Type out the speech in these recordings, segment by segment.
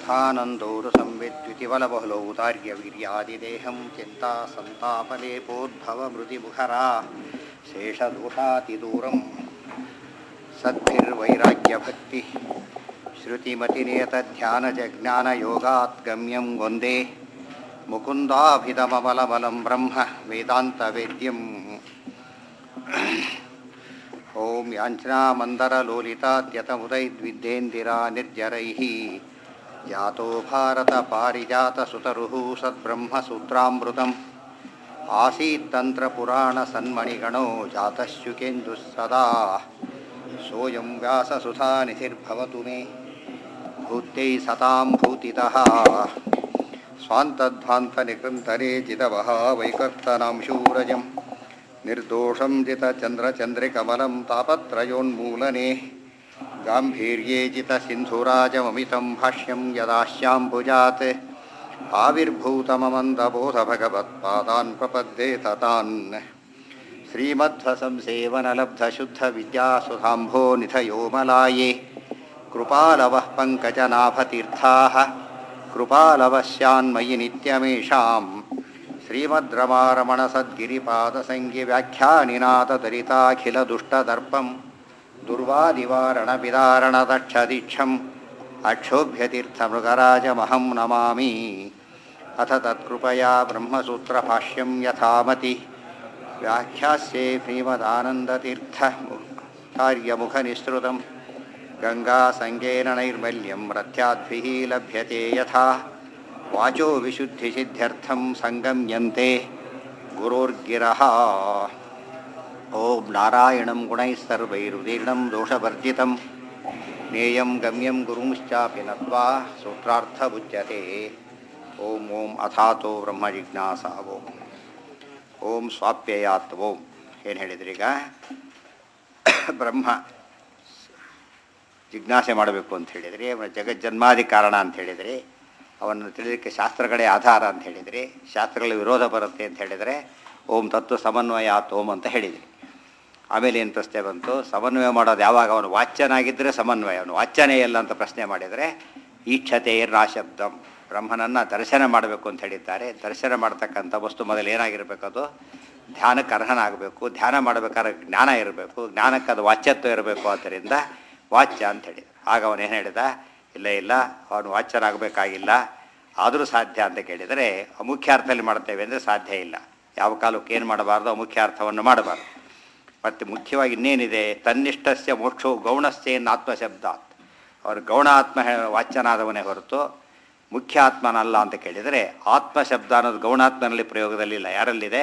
ಸುಖಾನಂದೋರು ಸಂವಿದ್ಯುತಿಬಲಬಹುಲೌದಾರ್ಯವೀರ್ಯಾದಿದೇಹಂ ಚಿಂತಾ ಸಂತಾಪಲೇಪೋದ್ಭವಮೃತಿಮುಖರಾ ಶೇಷದೋಷಾತಿದೂರಂ ಸದ್ಭಿರ್ವೈರಾಗ್ಯಭಕ್ತಿ ಶ್ರುತಿಮತಿನೇತಧ್ಯಾನಜಜ್ಞಾನಯೋಗಾತ್ ಗಮ್ಯಂ ವಂದೇ ಮುಕುಂದಾಭಿತಮಬಲಬಲಂ ಬ್ರಹ್ಮ ವೇದಾಂತವೇದ್ಯಂ ಓಂ ಯಾಂಚ್ನಾಮಂದರಲೋಲಿತಾದ್ಯತಮುದೈದ್ವಿದ್ದೇಂದಿರಾ ನಿರ್ಜರೈः ಜಾತೋ ಭಾರತಪಾರಿಜಾತಸುತರುः ಸದ್ಬ್ರಹ್ಮಸೂತ್ರಾಮೃತम् आसीत्तन्त्रपुराणसन्मणिगणो जातश्चुकेन्दुः सदा सोऽयं व्याससुधानिधिर्भवतु मे भूत्यै सतां भूतितः स्वान्तध्वान्तनिकृन्तरे जितवः वैकर्तनां शूरजं निर्दोषं जितचन्द्रचन्द्रिकमलं तापत्रयोन्मूलने गाम्भीर्ये जितसिन्धुराजममितं भाष्यं यदाश्याम्बुजात् आविर्भूतममन्दबोधभगवत्पादान् प्रपद्येत तान् श्रीमध्वसंसेवनलब्धशुद्धविद्यासुधाम्भो निधयो मलाये कृपालवः पङ्कजनाभतीर्थाः कृपालवस्यान्मयि नित्यमेषां श्रीमद्रमारमणसद्गिरिपादसङ्गिव्याख्यानिनाथदरिताखिलदुष्टदर्पं दुर्वादिवारणविदारणदक्षदीक्षम् अक्षोभ्यतीर्थमृगराजमहं नमामि अथ तत्कृपया ब्रह्मसूत्रभाष्यं यथामति व्याख्यास्ये श्रीमदानन्दतीर्थ कार्यमुखनिःसृतं गङ्गासङ्गेन नैर्मल्यं रथ्याद्भिः लभ्यते यथा वाचो विशुद्धिसिद्ध्यर्थं सङ्गम्यन्ते गुरोर्गिरः ॐ नारायणं गुणैः सर्वैरुदीर्णं दोषवर्जितं ज्ञेयं गम्यं गुरुंश्चापि नत्वा सूत्रार्थमुच्यते ಓಂ ಓಂ ಅಥಾತೋ ಬ್ರಹ್ಮ ಜಿಜ್ಞಾಸ ಓಂ ಓಂ ಸ್ವಾಪ್ಯಯಾತ್ ಓಂ ಏನು ಹೇಳಿದ್ರಿ ಈಗ ಬ್ರಹ್ಮ ಜಿಜ್ಞಾಸೆ ಮಾಡಬೇಕು ಅಂತ ಹೇಳಿದ್ರಿ ಅವನ ಜಗಜ್ಜನ್ಮಾದಿ ಕಾರಣ ಅಂತ ಹೇಳಿದ್ರಿ ಅವನ್ನು ತಿಳಿಲಿಕ್ಕೆ ಶಾಸ್ತ್ರಗಳೇ ಆಧಾರ ಅಂತ ಹೇಳಿದ್ರಿ ಶಾಸ್ತ್ರಗಳ ವಿರೋಧ ಬರುತ್ತೆ ಅಂತ ಹೇಳಿದರೆ ಓಂ ತತ್ವ ಸಮನ್ವಯಾತ್ ಓಂ ಅಂತ ಹೇಳಿದ್ರಿ ಆಮೇಲೆ ಏನು ಪ್ರಶ್ನೆ ಬಂತು ಸಮನ್ವಯ ಮಾಡೋದು ಯಾವಾಗ ಅವನು ವಾಚ್ಯನಾಗಿದ್ದರೆ ಸಮನ್ವಯ ಅವನು ವಾಚ್ಯನೇ ಇಲ್ಲ ಅಂತ ಪ್ರಶ್ನೆ ಮಾಡಿದರೆ ಈಕ್ಷತೆ ರಾಶಬ್ದಂ ಬ್ರಹ್ಮನನ್ನು ದರ್ಶನ ಮಾಡಬೇಕು ಅಂತ ಹೇಳಿದ್ದಾರೆ ದರ್ಶನ ಮಾಡ್ತಕ್ಕಂಥ ವಸ್ತು ಮೊದಲು ಏನಾಗಿರಬೇಕು ಅದು ಧ್ಯಾನಕ್ಕೆ ಅರ್ಹನಾಗಬೇಕು ಧ್ಯಾನ ಮಾಡಬೇಕಾದ್ರೆ ಜ್ಞಾನ ಇರಬೇಕು ಜ್ಞಾನಕ್ಕೆ ಅದು ವಾಚ್ಯತ್ವ ಇರಬೇಕು ಆದ್ದರಿಂದ ವಾಚ್ಯ ಅಂತ ಹೇಳಿದ ಆಗ ಅವನು ಏನು ಹೇಳಿದ ಇಲ್ಲ ಇಲ್ಲ ಅವನು ವಾಚ್ಯನಾಗಬೇಕಾಗಿಲ್ಲ ಆದರೂ ಸಾಧ್ಯ ಅಂತ ಕೇಳಿದರೆ ಅಮುಖ್ಯಾರ್ಥದಲ್ಲಿ ಮಾಡ್ತೇವೆ ಅಂದರೆ ಸಾಧ್ಯ ಇಲ್ಲ ಯಾವ ಕಾಲಕ್ಕೆ ಏನು ಮಾಡಬಾರ್ದು ಅಮುಖ್ಯಾರ್ಥವನ್ನು ಮಾಡಬಾರ್ದು ಮತ್ತು ಮುಖ್ಯವಾಗಿ ಇನ್ನೇನಿದೆ ತನ್ನಿಷ್ಠಸ್ಯ ಮೋಕ್ಷವು ಗೌಣಸ್ಥೇನ್ ಆತ್ಮಶಬ್ದಾತ್ ಅವರು ಗೌಣ ಆತ್ಮ ವಾಚ್ಯನಾದವನೇ ಹೊರತು ಮುಖ್ಯ ಆತ್ಮನಲ್ಲ ಅಂತ ಕೇಳಿದರೆ ಆತ್ಮ ಶಬ್ದ ಅನ್ನೋದು ಗೌಣಾತ್ಮನಲ್ಲಿ ಪ್ರಯೋಗದಲ್ಲಿಲ್ಲ ಯಾರಲ್ಲಿದೆ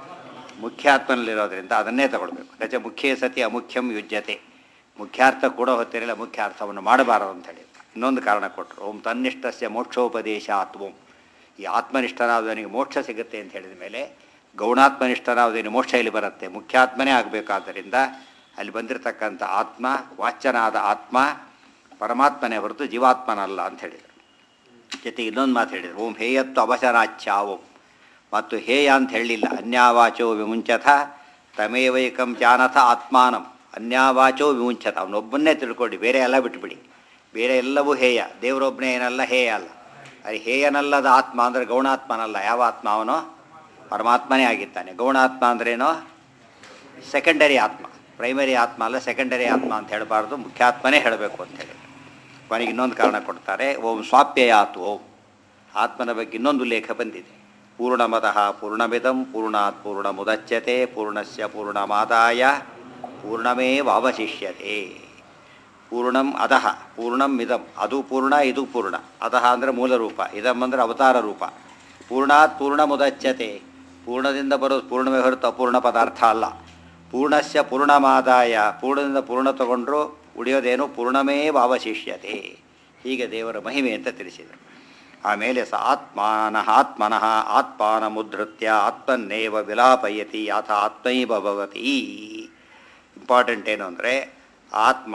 ಮುಖ್ಯ ಆತ್ಮನಲ್ಲಿರೋದ್ರಿಂದ ಅದನ್ನೇ ತಗೊಳ್ಬೇಕು ರಜ ಮುಖ್ಯ ಸತಿ ಅಮುಖ್ಯಂ ಯುಜ್ಯತೆ ಮುಖ್ಯಾರ್ಥ ಕೂಡ ಹೊತ್ತಿರಲಿಲ್ಲ ಮುಖ್ಯ ಅರ್ಥವನ್ನು ಮಾಡಬಾರದು ಅಂತ ಹೇಳಿ ಇನ್ನೊಂದು ಕಾರಣ ಕೊಟ್ಟರು ಓಂ ತನ್ನಿಷ್ಠಸ್ಯ ಮೋಕ್ಷೋಪದೇಶ ಆತ್ಮಂ ಈ ಆತ್ಮನಿಷ್ಠನಾದವನಿಗೆ ಮೋಕ್ಷ ಸಿಗುತ್ತೆ ಅಂತ ಹೇಳಿದ ಮೇಲೆ ಗೌಣಾತ್ಮನಿಷ್ಠನಾದವನಿಗೆ ಮೋಕ್ಷ ಇಲ್ಲಿ ಬರುತ್ತೆ ಮುಖ್ಯಾತ್ಮನೇ ಆಗಬೇಕಾದ್ದರಿಂದ ಅಲ್ಲಿ ಬಂದಿರತಕ್ಕಂಥ ಆತ್ಮ ವಾಚ್ಯನಾದ ಆತ್ಮ ಪರಮಾತ್ಮನೇ ಹೊರತು ಜೀವಾತ್ಮನಲ್ಲ ಅಂತ ಹೇಳಿದರು ಜೊತೆಗೆ ಇನ್ನೊಂದು ಮಾತು ಹೇಳಿದರು ಓಂ ಹೇಯತ್ವ ಅವಸರಾಚ್ಯ ಓಂ ಮತ್ತು ಹೇಯ ಅಂತ ಹೇಳಲಿಲ್ಲ ಅನ್ಯಾವಾಚೋ ವಿಮುಂಚಥ ತಮೇವೈಕಂ ಜಾನಥ ಆತ್ಮಾನಂ ಅನ್ಯಾವಾಚೋ ವಿಮುಂಚಥ ಅವನೊಬ್ಬನ್ನೇ ತಿಳ್ಕೊಂಡು ಬೇರೆ ಎಲ್ಲ ಬಿಟ್ಬಿಡಿ ಬೇರೆ ಎಲ್ಲವೂ ಹೇಯ ದೇವರೊಬ್ಬನೇ ಏನಲ್ಲ ಹೇಯ ಅಲ್ಲ ಅದು ಹೇಯನಲ್ಲದ ಆತ್ಮ ಅಂದರೆ ಗೌಣಾತ್ಮನಲ್ಲ ಯಾವ ಆತ್ಮ ಅವನು ಪರಮಾತ್ಮನೇ ಆಗಿದ್ದಾನೆ ಗೌಣಾತ್ಮ ಅಂದ್ರೇನೋ ಸೆಕೆಂಡರಿ ಆತ್ಮ ಪ್ರೈಮರಿ ಆತ್ಮ ಅಲ್ಲ ಸೆಕೆಂಡರಿ ಆತ್ಮ ಅಂತ ಹೇಳಬಾರ್ದು ಮುಖ್ಯಾತ್ಮನೇ ಹೇಳಬೇಕು ಅಂತ ಹೇಳಿ ಕೊನೆಗೆ ಇನ್ನೊಂದು ಕಾರಣ ಕೊಡ್ತಾರೆ ಓಂ ಸ್ವಾಪ್ಯಯಾತು ಓಂ ಆತ್ಮನ ಬಗ್ಗೆ ಇನ್ನೊಂದು ಉಲ್ಲೇಖ ಬಂದಿದೆ ಪೂರ್ಣಮತಃ ಪೂರ್ಣಮಿದಂ ಪೂರ್ಣಾತ್ ಪೂರ್ಣ ಮುದಚ್ಯತೆ ಪೂರ್ಣಸ್ಯ ಪೂರ್ಣಮಾದಾಯ ಪೂರ್ಣಮೇವಾವಶಿಷ್ಯತೆ ಪೂರ್ಣಂ ಅಧಃ ಪೂರ್ಣಂ ಇದಂ ಅದು ಪೂರ್ಣ ಇದು ಪೂರ್ಣ ಅಧಃ ಅಂದರೆ ಮೂಲ ರೂಪ ಇದಂ ಅಂದರೆ ಅವತಾರ ರೂಪ ಪೂರ್ಣಾತ್ ಪೂರ್ಣ ಮುದಚ್ಯತೆ ಪೂರ್ಣದಿಂದ ಬರೋದು ಪೂರ್ಣವೇ ಹೊರತು ಅಪೂರ್ಣ ಪದಾರ್ಥ ಅಲ್ಲ ಪೂರ್ಣಸ್ಯ ಪೂರ್ಣಮಾದಾಯ ಪೂರ್ಣದಿಂದ ಪೂರ್ಣ ತಗೊಂಡ್ರು ಉಳಿಯೋದೇನು ಪೂರ್ಣಮೇವಾವಶಿಷ್ಯತೆ ಹೀಗೆ ದೇವರ ಮಹಿಮೆ ಅಂತ ತಿಳಿಸಿದರು ಆಮೇಲೆ ಸ ಆತ್ಮಾನಃ ಆತ್ಮನಃ ಆತ್ಮಾನಮುದ್ಧೃತ್ಯ ಆತ್ಮನ್ನೇವ ವಿಲಾಪಯತಿ ಆತ ಆತ್ಮೈವ ಭವತಿ ಇಂಪಾರ್ಟೆಂಟ್ ಏನು ಅಂದರೆ ಆತ್ಮ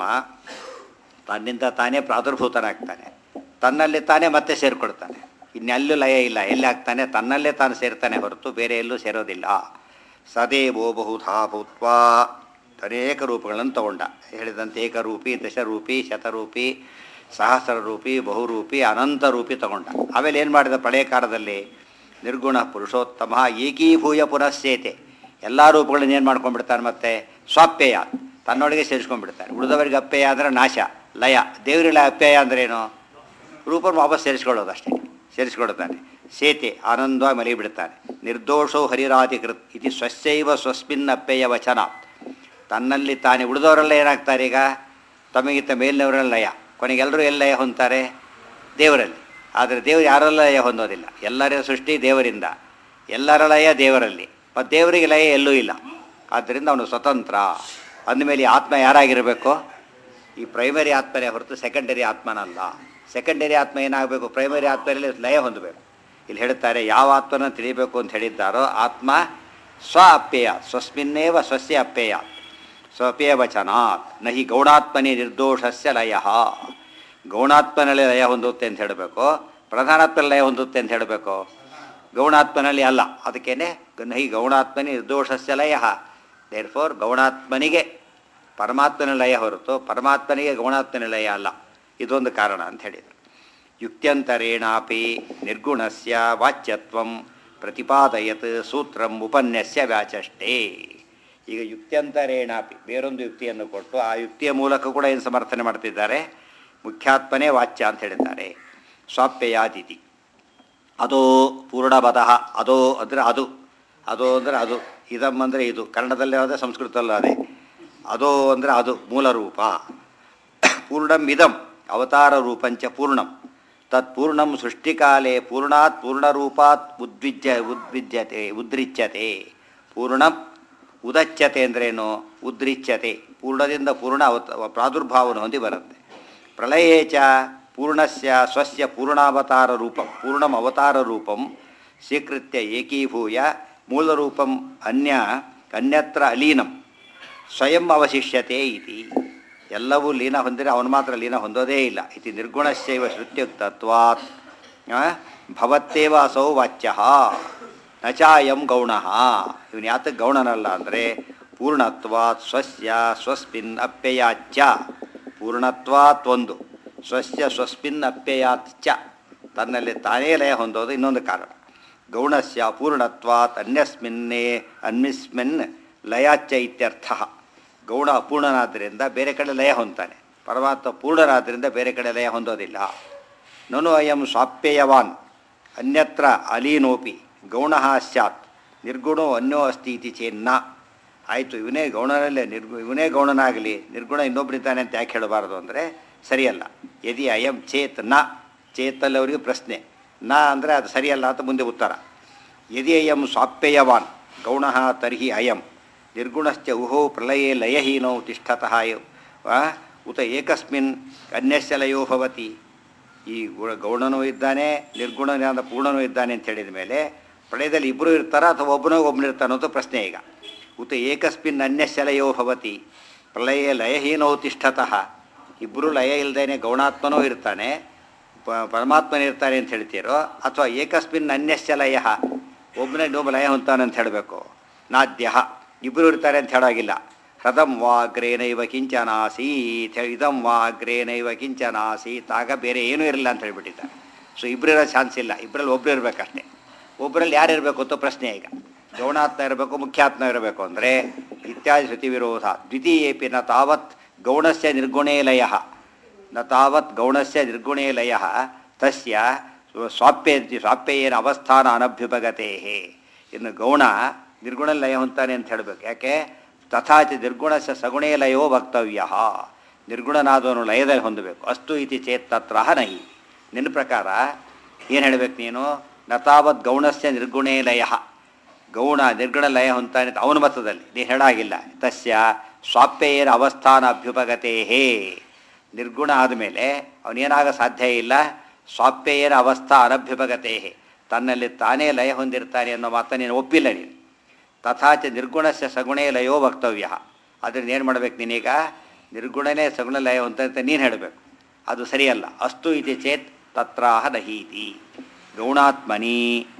ತನ್ನಿಂದ ತಾನೇ ಪ್ರಾದುರ್ಭೂತನಾಗ್ತಾನೆ ತನ್ನಲ್ಲಿ ತಾನೇ ಮತ್ತೆ ಸೇರಿಕೊಳ್ತಾನೆ ಇನ್ನೆಲ್ಲೂ ಲಯ ಇಲ್ಲ ಎಲ್ಲಿ ಆಗ್ತಾನೆ ತನ್ನಲ್ಲೇ ತಾನು ಸೇರ್ತಾನೆ ಹೊರತು ಬೇರೆ ಎಲ್ಲೂ ಸೇರೋದಿಲ್ಲ ಸದೇವೋ ಬಹುಧಾ ಭೂತ್ವ ಅನೇಕ ರೂಪಗಳನ್ನು ತಗೊಂಡ ಹೇಳಿದಂತೆ ಏಕರೂಪಿ ದಶರೂಪಿ ಶತರೂಪಿ ಸಹಸ್ರ ರೂಪಿ ಬಹುರೂಪಿ ಅನಂತ ರೂಪಿ ತಗೊಂಡ ಆಮೇಲೆ ಏನು ಮಾಡಿದ ಪ್ರಳಯ ಕಾಲದಲ್ಲಿ ನಿರ್ಗುಣ ಪುರುಷೋತ್ತಮ ಏಕೀಭೂಯ ಪುನಶ್ಚೇತೆ ಎಲ್ಲ ರೂಪಗಳನ್ನ ಏನು ಮಾಡ್ಕೊಂಡ್ಬಿಡ್ತಾನೆ ಮತ್ತೆ ಸ್ವಾಪ್ಯಯ ತನ್ನೊಳಗೆ ಸೇರಿಸ್ಕೊಂಡ್ಬಿಡ್ತಾನೆ ಉಳಿದವರಿಗೆ ಅಪ್ಪೇಯ ಅಂದರೆ ನಾಶ ಲಯ ದೇವರಿಲ್ಲ ಅಪ್ಪೇಯ ಅಂದ್ರೇನು ರೂಪ ವಾಪಸ್ ಸೇರಿಸ್ಕೊಳ್ಳೋದು ಅಷ್ಟೇ ಸೇರಿಸ್ಕೊಳ್ತಾನೆ ಸೇತೆ ಆನಂದವಾಗಿ ಮಲಿಬಿಡ್ತಾನೆ ನಿರ್ದೋಷೋ ಹರಿರಾಧಿಕೃತ್ ಇತಿ ಸ್ವಸ್ಯೈವ ಸ್ವಸ್ಮಿನ್ ಅಪ್ಪೆಯ ವಚನ ತನ್ನಲ್ಲಿ ತಾನೇ ಉಳಿದವರೆಲ್ಲ ಏನಾಗ್ತಾರೆ ಈಗ ತಮಗಿಂತ ಮೇಲಿನವರೆಲ್ಲ ಲಯ ಕೊನೆಗೆಲ್ಲರೂ ಎಲ್ಲ ಲಯ ಹೊಂತಾರೆ ದೇವರಲ್ಲಿ ಆದರೆ ದೇವರು ಯಾರೆಲ್ಲ ಲಯ ಹೊಂದೋದಿಲ್ಲ ಎಲ್ಲರ ಸೃಷ್ಟಿ ದೇವರಿಂದ ಎಲ್ಲರ ಲಯ ದೇವರಲ್ಲಿ ಮತ್ತು ದೇವರಿಗೆ ಲಯ ಎಲ್ಲೂ ಇಲ್ಲ ಆದ್ದರಿಂದ ಅವನು ಸ್ವತಂತ್ರ ಅಂದಮೇಲೆ ಈ ಆತ್ಮ ಯಾರಾಗಿರಬೇಕು ಈ ಪ್ರೈಮರಿ ಆತ್ಮನೇ ಹೊರತು ಸೆಕೆಂಡರಿ ಆತ್ಮನಲ್ಲ ಸೆಕೆಂಡರಿ ಆತ್ಮ ಏನಾಗಬೇಕು ಪ್ರೈಮರಿ ಆತ್ಮದಲ್ಲಿ ಲಯ ಹೊಂದಬೇಕು ಇಲ್ಲಿ ಹೇಳ್ತಾರೆ ಯಾವ ಆತ್ಮನ ತಿಳಿಬೇಕು ಅಂತ ಹೇಳಿದ್ದಾರೋ ಆತ್ಮ ಸ್ವ ಅಪ್ಪೇಯ ಸ್ವಸ್ಮಿನ್ನೇವ ಸ್ವಸ್ಯ ಅಪ್ಪೇಯ ಸ್ವಪೇಯ ವಚನಾತ್ ನಹಿ ಗೌಣಾತ್ಮನಿ ನಿರ್ದೋಷಸ್ಯ ಲಯ ಗೌಣಾತ್ಮನಲ್ಲಿ ಲಯ ಹೊಂದುತ್ತೆ ಅಂತ ಹೇಳಬೇಕು ಪ್ರಧಾನಾತ್ಮನಲ್ಲಿ ಲಯ ಹೊಂದುತ್ತೆ ಅಂತ ಹೇಳಬೇಕು ಗೌಣಾತ್ಮನಲ್ಲಿ ಅಲ್ಲ ಅದಕ್ಕೇನೆ ನಹಿ ಗೌಣಾತ್ಮನಿ ನಿರ್ದೋಷಸ್ಯ ಲಯ ದೇರ್ ಫೋರ್ ಗೌಣಾತ್ಮನಿಗೆ ಪರಮಾತ್ಮನ ಲಯ ಹೊರತು ಪರಮಾತ್ಮನಿಗೆ ಗೌಣಾತ್ಮನ ಲಯ ಅಲ್ಲ ಇದೊಂದು ಕಾರಣ ಅಂತ ಹೇಳಿದರು ಯುಕ್ತ್ಯಂತರೇಣಾಪಿ ನಿರ್ಗುಣಸ್ಯ ವಾಚ್ಯತ್ವಂ ಪ್ರತಿಪಾದಯತ್ ಸೂತ್ರಂ ಉಪನ್ಯಸ್ಯ ವ್ಯಾಚಷ್ಟೇ ಈಗ ಯುಕ್ತ್ಯಂತರೇಣಾಪಿ ಬೇರೊಂದು ಯುಕ್ತಿಯನ್ನು ಕೊಟ್ಟು ಆ ಯುಕ್ತಿಯ ಮೂಲಕ ಕೂಡ ಏನು ಸಮರ್ಥನೆ ಮಾಡ್ತಿದ್ದಾರೆ ಮುಖ್ಯಾತ್ಮನೇ ವಾಚ್ಯ ಅಂತ ಹೇಳಿದ್ದಾರೆ ಸ್ವಾಪ್ಯಯಾದಿತಿ ಅದೋ ಪೂರ್ಣಪದ ಅದೋ ಅಂದರೆ ಅದು ಅದೋ ಅಂದರೆ ಅದು ಇದಮ್ ಅಂದರೆ ಇದು ಕನ್ನಡದಲ್ಲಿ ಅದೇ ಸಂಸ್ಕೃತದಲ್ಲೂ ಅದೇ ಅದೋ ಅಂದರೆ ಅದು ಮೂಲ ರೂಪ ಪೂರ್ಣಂ ಇದಂ ಅವತಾರ ರೂಪಂಚ ಪೂರ್ಣಂ ತತ್ ಪೂರ್ಣಂ ಸೃಷ್ಟಿಕಾಲೇ ಪೂರ್ಣಾತ್ ಪೂರ್ಣರೂಪಾತ್ ಉದ್ವಿಜ್ಯ ಉದ್ವಿಜ್ಯತೆ ಉದ್ರಿಚ್ಯತೆ ಪೂರ್ಣಂ ಉದಚ್ಯತೆ ಅಂದ್ರೇನು ಉದ್ರಿಚ್ಯತೆ ಪೂರ್ಣದಿಂದ ಪೂರ್ಣ ಅವತ ಪ್ರಾದುರ್ಭಾವವನ್ನು ಹೊಂದಿ ಬರುತ್ತೆ ಪ್ರಳಯೇ ಚ ಪೂರ್ಣಸ್ಯ ಸ್ವಸ್ಯ ಪೂರ್ಣಾವತಾರ ರೂಪಂ ಪೂರ್ಣಂ ಅವತಾರ ರೂಪಂ ಸ್ವೀಕೃತ್ಯ ಏಕೀಭೂಯ ಮೂಲರೂಪಂ ಅನ್ಯ ಅನ್ಯತ್ರ ಅಲೀನಂ ಸ್ವಯಂ ಅವಶಿಷ್ಯತೆ ಇತಿ ಎಲ್ಲವೂ ಲೀನ ಹೊಂದಿರೆ ಅವನು ಮಾತ್ರ ಲೀನ ಹೊಂದೋದೇ ಇಲ್ಲ ಇತಿ ನಿರ್ಗುಣಸ್ಯೈವ ಶ್ರುತ್ಯುಕ್ತತ್ವಾತ್ ಆ, ಭವತ್ತೇವ ಅಸೌ ವಾಚ್ಯ ನಚಾಯಂ ಗೌಣ ಇವನು ಯಾತಕ್ಕೆ ಗೌಣನಲ್ಲ ಅಂದರೆ ಪೂರ್ಣತ್ವಾತ್ ಸ್ವಸ್ಯ ಸ್ವಸ್ಮಿನ್ ಅಪ್ಯಯಾಚ್ಚ ಪೂರ್ಣತ್ವಾತ್ ಒಂದು ಸ್ವಸ್ಯ ಸ್ವಸ್ಮಿನ್ ಅಪ್ಯಯಾತ್ ಚ ತನ್ನಲ್ಲಿ ತಾನೇ ಲಯ ಹೊಂದೋದು ಇನ್ನೊಂದು ಕಾರಣ ಗೌಣಸ್ಯ ಪೂರ್ಣತ್ವಾತ್ ಅನ್ಯಸ್ಮಿನ್ನೇ ಅನ್ಯಸ್ಮಿನ್ ಲಯಾಚ್ಚ ಇತ್ಯರ್ಥ ಗೌಣ ಅಪೂರ್ಣನಾದ್ದರಿಂದ ಬೇರೆ ಕಡೆ ಲಯ ಹೊಂದ್ತಾನೆ ಪರಮಾತ್ಮ ಪೂರ್ಣನಾದ್ದರಿಂದ ಬೇರೆ ಕಡೆ ಲಯ ಹೊಂದೋದಿಲ್ಲ ನನು ಅಯಂ ಸ್ವಾಪ್ಯಯವಾನ್ ಅನ್ಯತ್ರ ಅಲೀನೋಪಿ ಗೌಣ ಸ್ಯಾತ್ ನಿರ್ಗುಣೋ ಅನ್ಯೋ ಅಸ್ತಿ ಇತಿ ಚೇನ್ನ ಆಯಿತು ಇವನೇ ಗೌಣನಲ್ಲೇ ನಿರ್ಗು ಇವನೇ ಗೌಣನಾಗಲಿ ನಿರ್ಗುಣ ಇನ್ನೊಬ್ಬರಿದ್ದಾನೆ ಅಂತ ಯಾಕೆ ಹೇಳಬಾರದು ಅಂದರೆ ಸರಿಯಲ್ಲ ಯದಿ ಅಯಂ ಚೇತ್ ನ ಚೇತಲ್ಲಿ ಅವರಿಗೆ ಪ್ರಶ್ನೆ ನ ಅಂದರೆ ಅದು ಸರಿಯಲ್ಲ ಅಂತ ಮುಂದೆ ಉತ್ತರ ಯದಿ ಅಯಂ ಸ್ವಾಪ್ಯಯವಾನ್ ಗೌಣ ತರ್ಹಿ ಅಯಂ ನಿರ್ಗುಣಶ್ಚ ಉಹೋ ಪ್ರಳಯೇ ಲಯಹೀನೋ ತಿಷ್ಠತಃ ಯೋ- ವಾ? ಉತ ಏಕಸ್ಮಿನ್ ಅನ್ಯಸ್ಯ ಲಯೋ ಭವತಿ ಈ ಗುಣ ಗೌಣನೂ ಇದ್ದಾನೆ ನಿರ್ಗುಣನಾದ ಪೂರ್ಣನೂ ಇದ್ದಾನೆ ಅಂತ ಹೇಳಿದ ಮೇಲೆ ಪ್ರಳಯದಲ್ಲಿ ಇಬ್ಬರು ಇರ್ತಾರ ಅಥವಾ ಒಬ್ಬನೋ ಒಬ್ಬನಿರ್ತಾನೋ ಅಂತ ಪ್ರಶ್ನೆ ಈಗ ಉತ ಏಕಸ್ಮಿನ್ ಅನ್ಯಸ್ಯ ಲಯೋ ಭವತಿ ಪ್ರಳಯ ಲಯಹೀನೋ ತಿಷ್ಠತಃ ಇಬ್ಬರು ಲಯ ಇಲ್ಲದೇನೆ ಗೌಣಾತ್ಮನೂ ಇರ್ತಾನೆ ಪ- ಪರಮಾತ್ಮನಿರ್ತಾನೆ ಅಂತ ಹೇಳ್ತೀರೋ ಅಥವಾ ಏಕಸ್ಮಿನ್ ಅನ್ಯಸ್ಯ ಲಯ ಒಬ್ಬನೇ ಇನ್ನೊಬ್ಬ ಲಯ ಹೊಂತಾನೆ ಅಂತ ಹೇಳಬೇಕು ನಾದ್ಯ ಇಬ್ಬರು ಇರ್ತಾರೆ ಅಂತ ಹೇಳೋಗಿಲ್ಲ ಹೃದಂ ವಾ ಅಗ್ರೇನೈವ ಕಿಂಚನಾಸೀತ್ ಹೇಳಿ ಇದಂ ವಾ ಅಗ್ರೇನೈವ ಕಿಂಚನಾಸೀತ್ ಆಗ ಬೇರೆ ಏನೂ ಇರಲಿಲ್ಲ ಅಂತ ಹೇಳ್ಬಿಟ್ಟಿದ್ದಾರೆ ಸೊ ಇಬ್ಬರಿರೋ ಚಾನ್ಸ್ ಇಲ್ಲ ಇಬ್ಬರಲ್ಲಿ ಒಬ್ಬರು ಇರಬೇಕಷ್ಟೇ ಒಬ್ಬರಲ್ಲಿ ಯಾರು ಇರಬೇಕು ಅಂತ ಪ್ರಶ್ನೆ ಈಗ ಗೌಣಾತ್ಮ ಇರಬೇಕು ಮುಖ್ಯಾತ್ಮ ಇರಬೇಕು ಅಂದರೆ ಇತ್ಯಾದಿ ಶ್ರುತಿ ವಿರೋಧ ದ್ವಿತೀಯೇಪಿ ನ ತಾವತ್ ಗೌಣಸ್ಯ ನಿರ್ಗುಣೇ ಲಯ ನ ತಾವತ್ ಗೌಣಸ್ಯ ನಿರ್ಗುಣೇ ಲಯ ತಸ್ಯ ಸ್ವಾಪ್ಯ ಸ್ವಾಪ್ಯೇನ ಅವಸ್ಥಾನ ಅನಭ್ಯುಪಗತೆ ಇನ್ನು ಗೌಣ ನಿರ್ಗುಣ ಲಯ ಹೊಂತಾನೆ ಅಂತ ಹೇಳಬೇಕು ಯಾಕೆ ತಥಾಚ ನಿರ್ಗುಣಸ್ಯ ಸಗುಣೇ ಲಯೋ ವಕ್ತವ್ಯ ನಿರ್ಗುಣನಾದವನು ಲಯದಲ್ಲಿ ಹೊಂದಬೇಕು ಅಸ್ತು ಇತಿ ಚೇತ್ ತತ್ರ ನಹಿ ನಿನ್ನ ಪ್ರಕಾರ ಏನು ಹೇಳಬೇಕು ನೀನು ನ ತಾವತ್ ಗೌಣಸ್ಯ ನಿರ್ಗುಣೇ ಲಯ ಗೌಣ ನಿರ್ಗುಣ ಲಯ ಹೊಂತಾನೆ ಅಂತ ಅವನ ಮತದಲ್ಲಿ ನೀನು ಹೇಳಾಗಿಲ್ಲ ತಸ್ಯ ಸ್ವಾಪ್ಯೇನ ಅವಸ್ಥಾನ ಅಭ್ಯುಪಗತೆ ನಿರ್ಗುಣ ಆದಮೇಲೆ ಅವನೇನಾಗ ಸಾಧ್ಯ ಇಲ್ಲ ಸ್ವಾಪ್ಯೇನ ಅವಸ್ಥಾ ಅನಭ್ಯುಪಗತೆ ತನ್ನಲ್ಲಿ ತಾನೇ ಲಯ ಹೊಂದಿರ್ತಾನೆ ಅನ್ನೋ ಮಾತನ್ನು ನೀನು ಒಪ್ಪಿಲ್ಲ ನೀನು ತಥಾಚ ನಿರ್ಗುಣಸ್ಯ ಸಗುಣೇ ಲಯೋ ವಕ್ತವ್ಯ ಅದರಿಂದ ಏನು ಮಾಡ್ಬೇಕು ನೀನೀಗ ನಿರ್ಗುಣನೇ ಸಗುಣ ಲಯ ಹೊಂದಂತ ನೀನು ಹೇಳಬೇಕು ಅದು ಸರಿಯಲ್ಲ ಅಸ್ತು ಇತಿ ಚೇತ್ ತತ್ರಾಹ ನಹೀತಿ ಗೌಣಾತ್ಮನಿ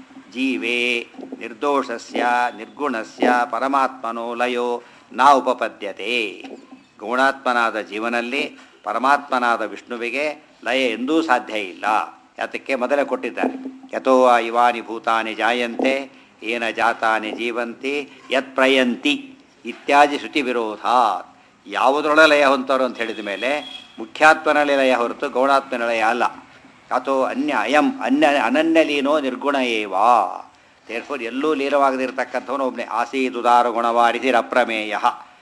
ಜೀವೇ ನಿರ್ದೋಷಸ್ಯ ನಿರ್ಗುಣಸ್ಯ ಪರಮಾತ್ಮನೋ ಲಯೋ ನಾ ಉಪಪದ್ಯತೆ ಗೌಣಾತ್ಮನಾದ ಜೀವನಲ್ಲಿ ಪರಮಾತ್ಮನಾದ ವಿಷ್ಣುವಿಗೆ ಲಯ ಎಂದೂ ಸಾಧ್ಯ ಇಲ್ಲ ಯಾತಕ್ಕೆ ಮೊದಲೇ ಕೊಟ್ಟಿದ್ದಾರೆ ಯಥೋ ವಾ ಇವಾನಿ ಭೂತಾನಿ ಜಾಯಂತೆ ಏನ ಜಾತಾನಿ ಜೀವಂತಿ ಯತ್ ಪ್ರಯಂತಿ ಇತ್ಯಾದಿ ಶ್ರುತಿ ವಿರೋಧ ಯಾವುದರೊಳಗೆ ಲಯ ಹೊಂತವರು ಅಂತ ಹೇಳಿದ ಮೇಲೆ ಮುಖ್ಯಾತ್ಮನಲ್ಲಿ ಲಯ ಹೊರತು ಗೌಣಾತ್ಮನ ಲಯ ಅಲ್ಲ ಅಥವಾ ಅನ್ಯ ಅಯಂ ಅನ್ಯ ಅನನ್ಯಲೀನೋ ನಿರ್ಗುಣ ಏವಾ ದೇರ್ಫೋರ್ ಎಲ್ಲೂ ಲೀನವಾಗದಿರತಕ್ಕಂಥವನು ಒಬ್ಬನೇ ಆಸೀದುದಾರ ಗುಣವಾರಿಸಿರ ಅಪ್ರಮೇಯ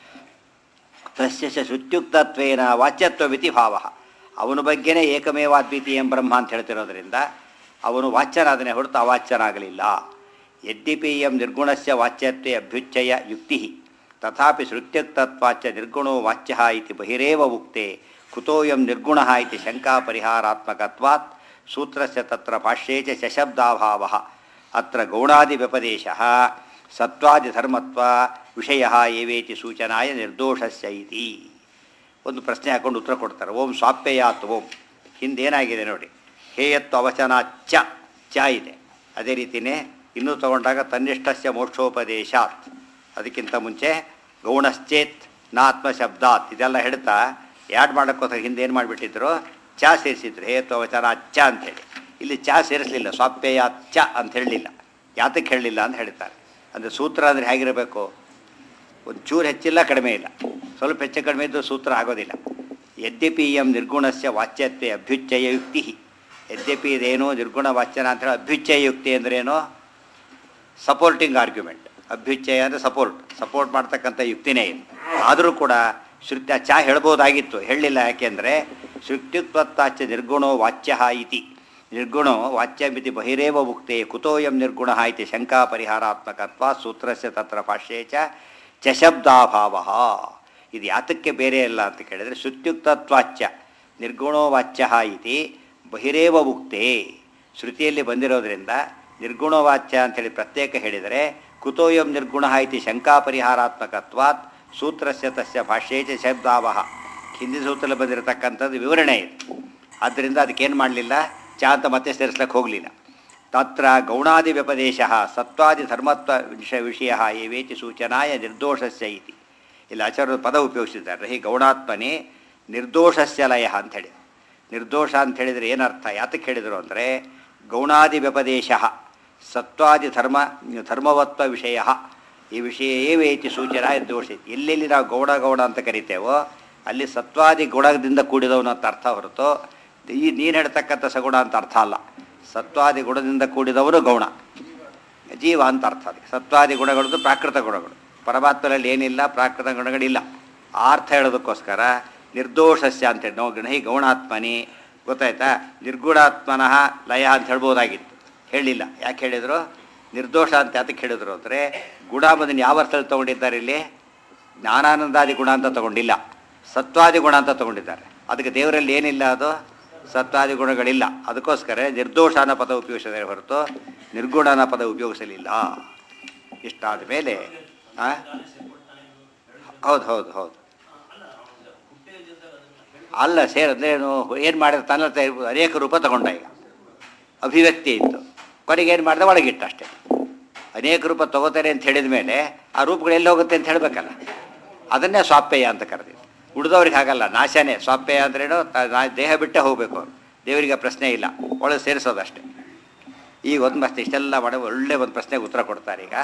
ತಸ್ಯ ಚ ಶ್ರುತ್ಯುಕ್ತತ್ವೇನ ವಾಚ್ಯತ್ವವಿತಿ ಭಾವ ಅವನ ಬಗ್ಗೆನೇ ಏಕಮೇವಾದ್ವಿತೀಯಂ ಬ್ರಹ್ಮ ಅಂತ ಹೇಳ್ತಿರೋದ್ರಿಂದ ಅವನು ವಾಚ್ಯನಾದನೆ ಹೊರತು ಅವಾಚ್ಯನಾಗಲಿಲ್ಲ ಯದ್ಯಪಿ ಎಂ ನಿರ್ಗುಣಸ್ಯ ವಾಚ್ಯತ್ವೇ ಅಭ್ಯುಚ್ಚಯ ಯುಕ್ತಿ ತಥಾಪಿ ಶ್ರುತ್ಯುಕ್ತತ್ವಾಚ್ಯ ನಿರ್ಗುಣೋ ವಾಚ್ಯ ಇತಿ ಬಹಿರೇವ ಉಕ್ತೆ ಕುತೋಯಂ ನಿರ್ಗುಣ ಇತಿ ಶಂಕಾ ಪರಿಹಾರಾತ್ಮಕತ್ವಾತ್ ಸೂತ್ರಸ್ಯ ತತ್ರ ಭಾಷ್ಯೇ ಚ ಶಶಬ್ದಾಭಾವ ಅತ್ರ ಗೌಣಾದಿ ವ್ಯಪದೇಶ ಸತ್ವಾದಿಧರ್ಮತ್ವ ವಿಷಯ ಏವೇತಿ ಸೂಚನಾಯ ನಿರ್ದೋಷಸ್ಯ ಇತಿ ಒಂದು ಪ್ರಶ್ನೆ ಹಾಕೊಂಡು ಉತ್ತರ ಕೊಡ್ತಾರೆ ಓಂ ಸ್ವಾಪ್ಯಯಾತ್ ಓಂ ಹಿಂದೇನಾಗಿದೆ ನೋಡಿ ಹೇಯತ್ವ ಅವಚನ ಚ ಚ ಇದೆ ಅದೇ ರೀತಿಯೇ ಇನ್ನೂ ತಗೊಂಡಾಗ ತನ್ನಿಷ್ಠಸ್ಯ ಮೋಕ್ಷೋಪದೇಶಾತ್ ಅದಕ್ಕಿಂತ ಮುಂಚೆ ಗೌಣಶ್ಚೇತ್ ನಾತ್ಮ ಶಬ್ದಾತ್ ಇದೆಲ್ಲ ಹೇಳ್ತಾ ಯಾಡ್ ಮಾಡೋಕ್ಕೋಸ್ಕರ ಹಿಂದೆ ಏನು ಮಾಡಿಬಿಟ್ಟಿದ್ರು ಚ ಸೇರಿಸಿದ್ರು ಹೇಯತ್ವ ಅವಚನ ಚ ಅಂತೇಳಿ ಇಲ್ಲಿ ಚ ಸೇರಿಸಲಿಲ್ಲ ಸ್ವಾಪ್ಯಯ ಚ ಅಂತ ಹೇಳಲಿಲ್ಲ ಯಾತಕ್ಕೆ ಹೇಳಲಿಲ್ಲ ಅಂತ ಹೇಳ್ತಾರೆ ಅಂದರೆ ಸೂತ್ರ ಅಂದರೆ ಹೇಗಿರಬೇಕು ಒಂದು ಚೂರು ಹೆಚ್ಚಿಲ್ಲ ಕಡಿಮೆ ಇಲ್ಲ ಸ್ವಲ್ಪ ಹೆಚ್ಚು ಕಡಿಮೆ ಇದ್ದು ಸೂತ್ರ ಆಗೋದಿಲ್ಲ ಯದ್ಯಪಿ ಎಂ ನಿರ್ಗುಣಸ್ಯ ವಾಚ್ಯತ್ವೆ ಅಭ್ಯುಚ್ಚಯ ಯುಕ್ತಿ ಯದ್ಯಪಿ ಇದೇನು ನಿರ್ಗುಣ ವಾಚ್ಯನ ಅಂತ ಹೇಳಿ ಅಭ್ಯುಚ್ಚಯ ಯುಕ್ತಿ ಅಂದ್ರೇನು ಸಪೋರ್ಟಿಂಗ್ ಆರ್ಗ್ಯುಮೆಂಟ್ ಅಭ್ಯುಚ್ಚಯ ಅಂದರೆ ಸಪೋರ್ಟ್ ಸಪೋರ್ಟ್ ಮಾಡ್ತಕ್ಕಂಥ ಯುಕ್ತಿನೇ ಇದು ಆದರೂ ಕೂಡ ಶ್ರುತ್ಯ ಚ ಹೇಳ್ಬೋದಾಗಿತ್ತು ಹೇಳಲಿಲ್ಲ ಯಾಕೆಂದರೆ ಶ್ರುತ್ಯುತ್ಪತ್ತಾಚ ನಿರ್ಗುಣೋ ವಾಚ್ಯ ಇತಿ ನಿರ್ಗುಣೋ ವಾಚ್ಯಮಿತಿ ಬಹಿರೇವ ಉಕ್ತೆ ಕುತೋಯಂ ನಿರ್ಗುಣ ಇತಿ ಶಂಕಾ ಪರಿಹಾರಾತ್ಮಕತ್ವ ಸೂತ್ರಸ್ಯ ತತ್ರ ಭಾಷ್ಯೇ ಚ ಚಶಬ್ದಾಭಾವ ಇದು ಯಾತಕ್ಕೆ ಬೇರೆ ಅಲ್ಲ ಅಂತ ಕೇಳಿದರೆ ಶ್ರುತ್ಯುಕ್ತತ್ವಾಚ್ಯ ನಿರ್ಗುಣೋ ವಾಚ್ಯ ಇತಿ ಬಹಿರೇವ ಉಕ್ತೆ ಶ್ರುತಿಯಲ್ಲಿ ಬಂದಿರೋದ್ರಿಂದ ನಿರ್ಗುಣವಾಚ್ಯ ಅಂತೇಳಿ ಪ್ರತ್ಯೇಕ ಹೇಳಿದರೆ ಕುತೋಯಂ ನಿರ್ಗುಣ ಇತಿ ಶಂಕಾ ಪರಿಹಾರಾತ್ಮಕತ್ವಾತ್ ಸೂತ್ರಸ್ಯ ತಸ್ಯ ಭಾಷ್ಯೇ ಚ ಶಬ್ದಾವಹ ಹಿಂದಿನ ಸೂತ್ರದಲ್ಲಿ ಬಂದಿರತಕ್ಕಂಥದ್ದು ವಿವರಣೆ ಇದೆ ಆದ್ದರಿಂದ ಅದಕ್ಕೇನು ಮಾಡಲಿಲ್ಲ ಚ ಅಂತ ಮತ್ತೆ ಸೇರಿಸ್ಲಿಕ್ಕೆ ಹೋಗಲಿಲ್ಲ ತತ್ರ ಗೌಣಾದಿ ವ್ಯಪದೇಶ ಸತ್ವಾದಿ ಧರ್ಮತ್ವ ವಿಷಯ ವಿಷಯ ಏವೇತಿ ಸೂಚನಾಯ ನಿರ್ದೋಷಸ್ಯ ಇತಿ ಇಲ್ಲಿ ಆಚಾರ್ಯರು ಪದ ಉಪಯೋಗಿಸಿದ್ದಾರೆ ಹೀ ಗೌಣಾತ್ಮನೇ ನಿರ್ದೋಷಸ್ಯ ಲಯ ಅಂತ ಹೇಳಿ ನಿರ್ದೋಷ ಅಂತ ಹೇಳಿದರೆ ಏನರ್ಥ ಯಾತಕ್ಕೆ ಹೇಳಿದರು ಅಂದರೆ ಗೌಣಾದಿ ವ್ಯಪದೇಶ ಸತ್ವಾದಿ ಧರ್ಮ ಧರ್ಮವತ್ವ ವಿಷಯ ಈ ವಿಷಯ ಏವೇತಿ ಸೂಚನ ದೋಷ ಎಲ್ಲೆಲ್ಲಿ ನಾವು ಗೌಡ ಗೌಡ ಅಂತ ಕರಿತೇವೋ ಅಲ್ಲಿ ಸತ್ವಾದಿ ಗುಣದಿಂದ ಕೂಡಿದವನು ಅಂತ ಅರ್ಥ ಹೊರತು ಈ ನೀನು ಹೇಳ್ತಕ್ಕಂಥ ಸಗುಣ ಅಂತ ಅರ್ಥ ಅಲ್ಲ ಸತ್ವಾದಿ ಗುಣದಿಂದ ಕೂಡಿದವರು ಗೌಣ ಜೀವ ಅಂತ ಅರ್ಥ ಅದಕ್ಕೆ ಸತ್ವಾದಿ ಗುಣಗಳದ್ದು ಪ್ರಾಕೃತ ಗುಣಗಳು ಪರಮಾತ್ಮನಲ್ಲಿ ಏನಿಲ್ಲ ಪ್ರಾಕೃತ ಗುಣಗಳಿಲ್ಲ ಆ ಅರ್ಥ ಹೇಳೋದಕ್ಕೋಸ್ಕರ ನಿರ್ದೋಷಸ್ಯ ಅಂತೇಳಿ ನಾವು ಗಣ ಹೀ ಗೌಣಾತ್ಮನಿ ಗೊತ್ತಾಯ್ತಾ ನಿರ್ಗುಣಾತ್ಮನಃ ಲಯ ಅಂತ ಹೇಳ್ಬೋದಾಗಿತ್ತು ಹೇಳಿಲ್ಲ ಯಾಕೆ ಹೇಳಿದರು ನಿರ್ದೋಷ ಅಂತ ಯಾತಕ್ಕೆ ಹೇಳಿದ್ರು ಅಂದರೆ ಗುಣ ಅದನ್ನು ಯಾವ ಅರ್ಥದಲ್ಲಿ ತೊಗೊಂಡಿದ್ದಾರೆ ಇಲ್ಲಿ ಜ್ಞಾನಾನಂದಾದಿ ಗುಣ ಅಂತ ತಗೊಂಡಿಲ್ಲ ಸತ್ವಾದಿ ಗುಣ ಅಂತ ತಗೊಂಡಿದ್ದಾರೆ ಅದಕ್ಕೆ ದೇವರಲ್ಲಿ ಏನಿಲ್ಲ ಅದು ಸತ್ವಾದಿ ಗುಣಗಳಿಲ್ಲ ಅದಕ್ಕೋಸ್ಕರ ನಿರ್ದೋಷ ಅನ್ನೋ ಪದ ಉಪಯೋಗಿಸಿದರೆ ಹೊರತು ನಿರ್ಗುಣ ಅನ್ನೋ ಪದ ಉಪಯೋಗಿಸಲಿಲ್ಲ ಇಷ್ಟಾದ ಮೇಲೆ ಹೌದು ಹೌದು ಹೌದು ಅಲ್ಲ ಸೇರ್ ಅಂದ್ರೇನು ಏನು ಮಾಡಿದ ತನ್ನ ತ- ಅನೇಕ ರೂಪ ತಗೊಂಡ ಈಗ ಅಭಿವ್ಯಕ್ತಿ ಇತ್ತು ಕೊನೆಗೆ ಏನು ಮಾಡಿದೆ ಒಳಗಿಟ್ಟ ಅಷ್ಟೇ ಅನೇಕ ರೂಪ ತಗೋತಾರೆ ಅಂತ ಹೇಳಿದ ಮೇಲೆ ಆ ರೂಪಗಳು ಎಲ್ಲಿ ಹೋಗುತ್ತೆ ಅಂತ ಹೇಳಬೇಕಲ್ಲ ಅದನ್ನೇ ಸ್ವಾಪ್ಯಯ ಅಂತ ಕರೆದಿದ್ದು ಉಳಿದವ್ರಿಗೆ ಹಾಗಲ್ಲ ನಾಶನೇ ಸ್ವಾಪ್ಯಯ ಅಂದ್ರೇನು ತ- ನಾ- ದೇಹ ಬಿಟ್ಟೇ ಹೋಗಬೇಕು ಅವ್ರು ದೇವರಿಗೆ ಆ ಪ್ರಶ್ನೆ ಇಲ್ಲ ಒಳಗೆ ಸೇರಿಸೋದಷ್ಟೇ ಈಗ ಒಂದು ಪ್ರಶ್ನೆ ಇಷ್ಟೆಲ್ಲ ಮಾಡಿ ಒಳ್ಳೆ ಒಂದು ಪ್ರಶ್ನೆಗೆ ಉತ್ತರ ಕೊಡ್ತಾರೆ ಈಗ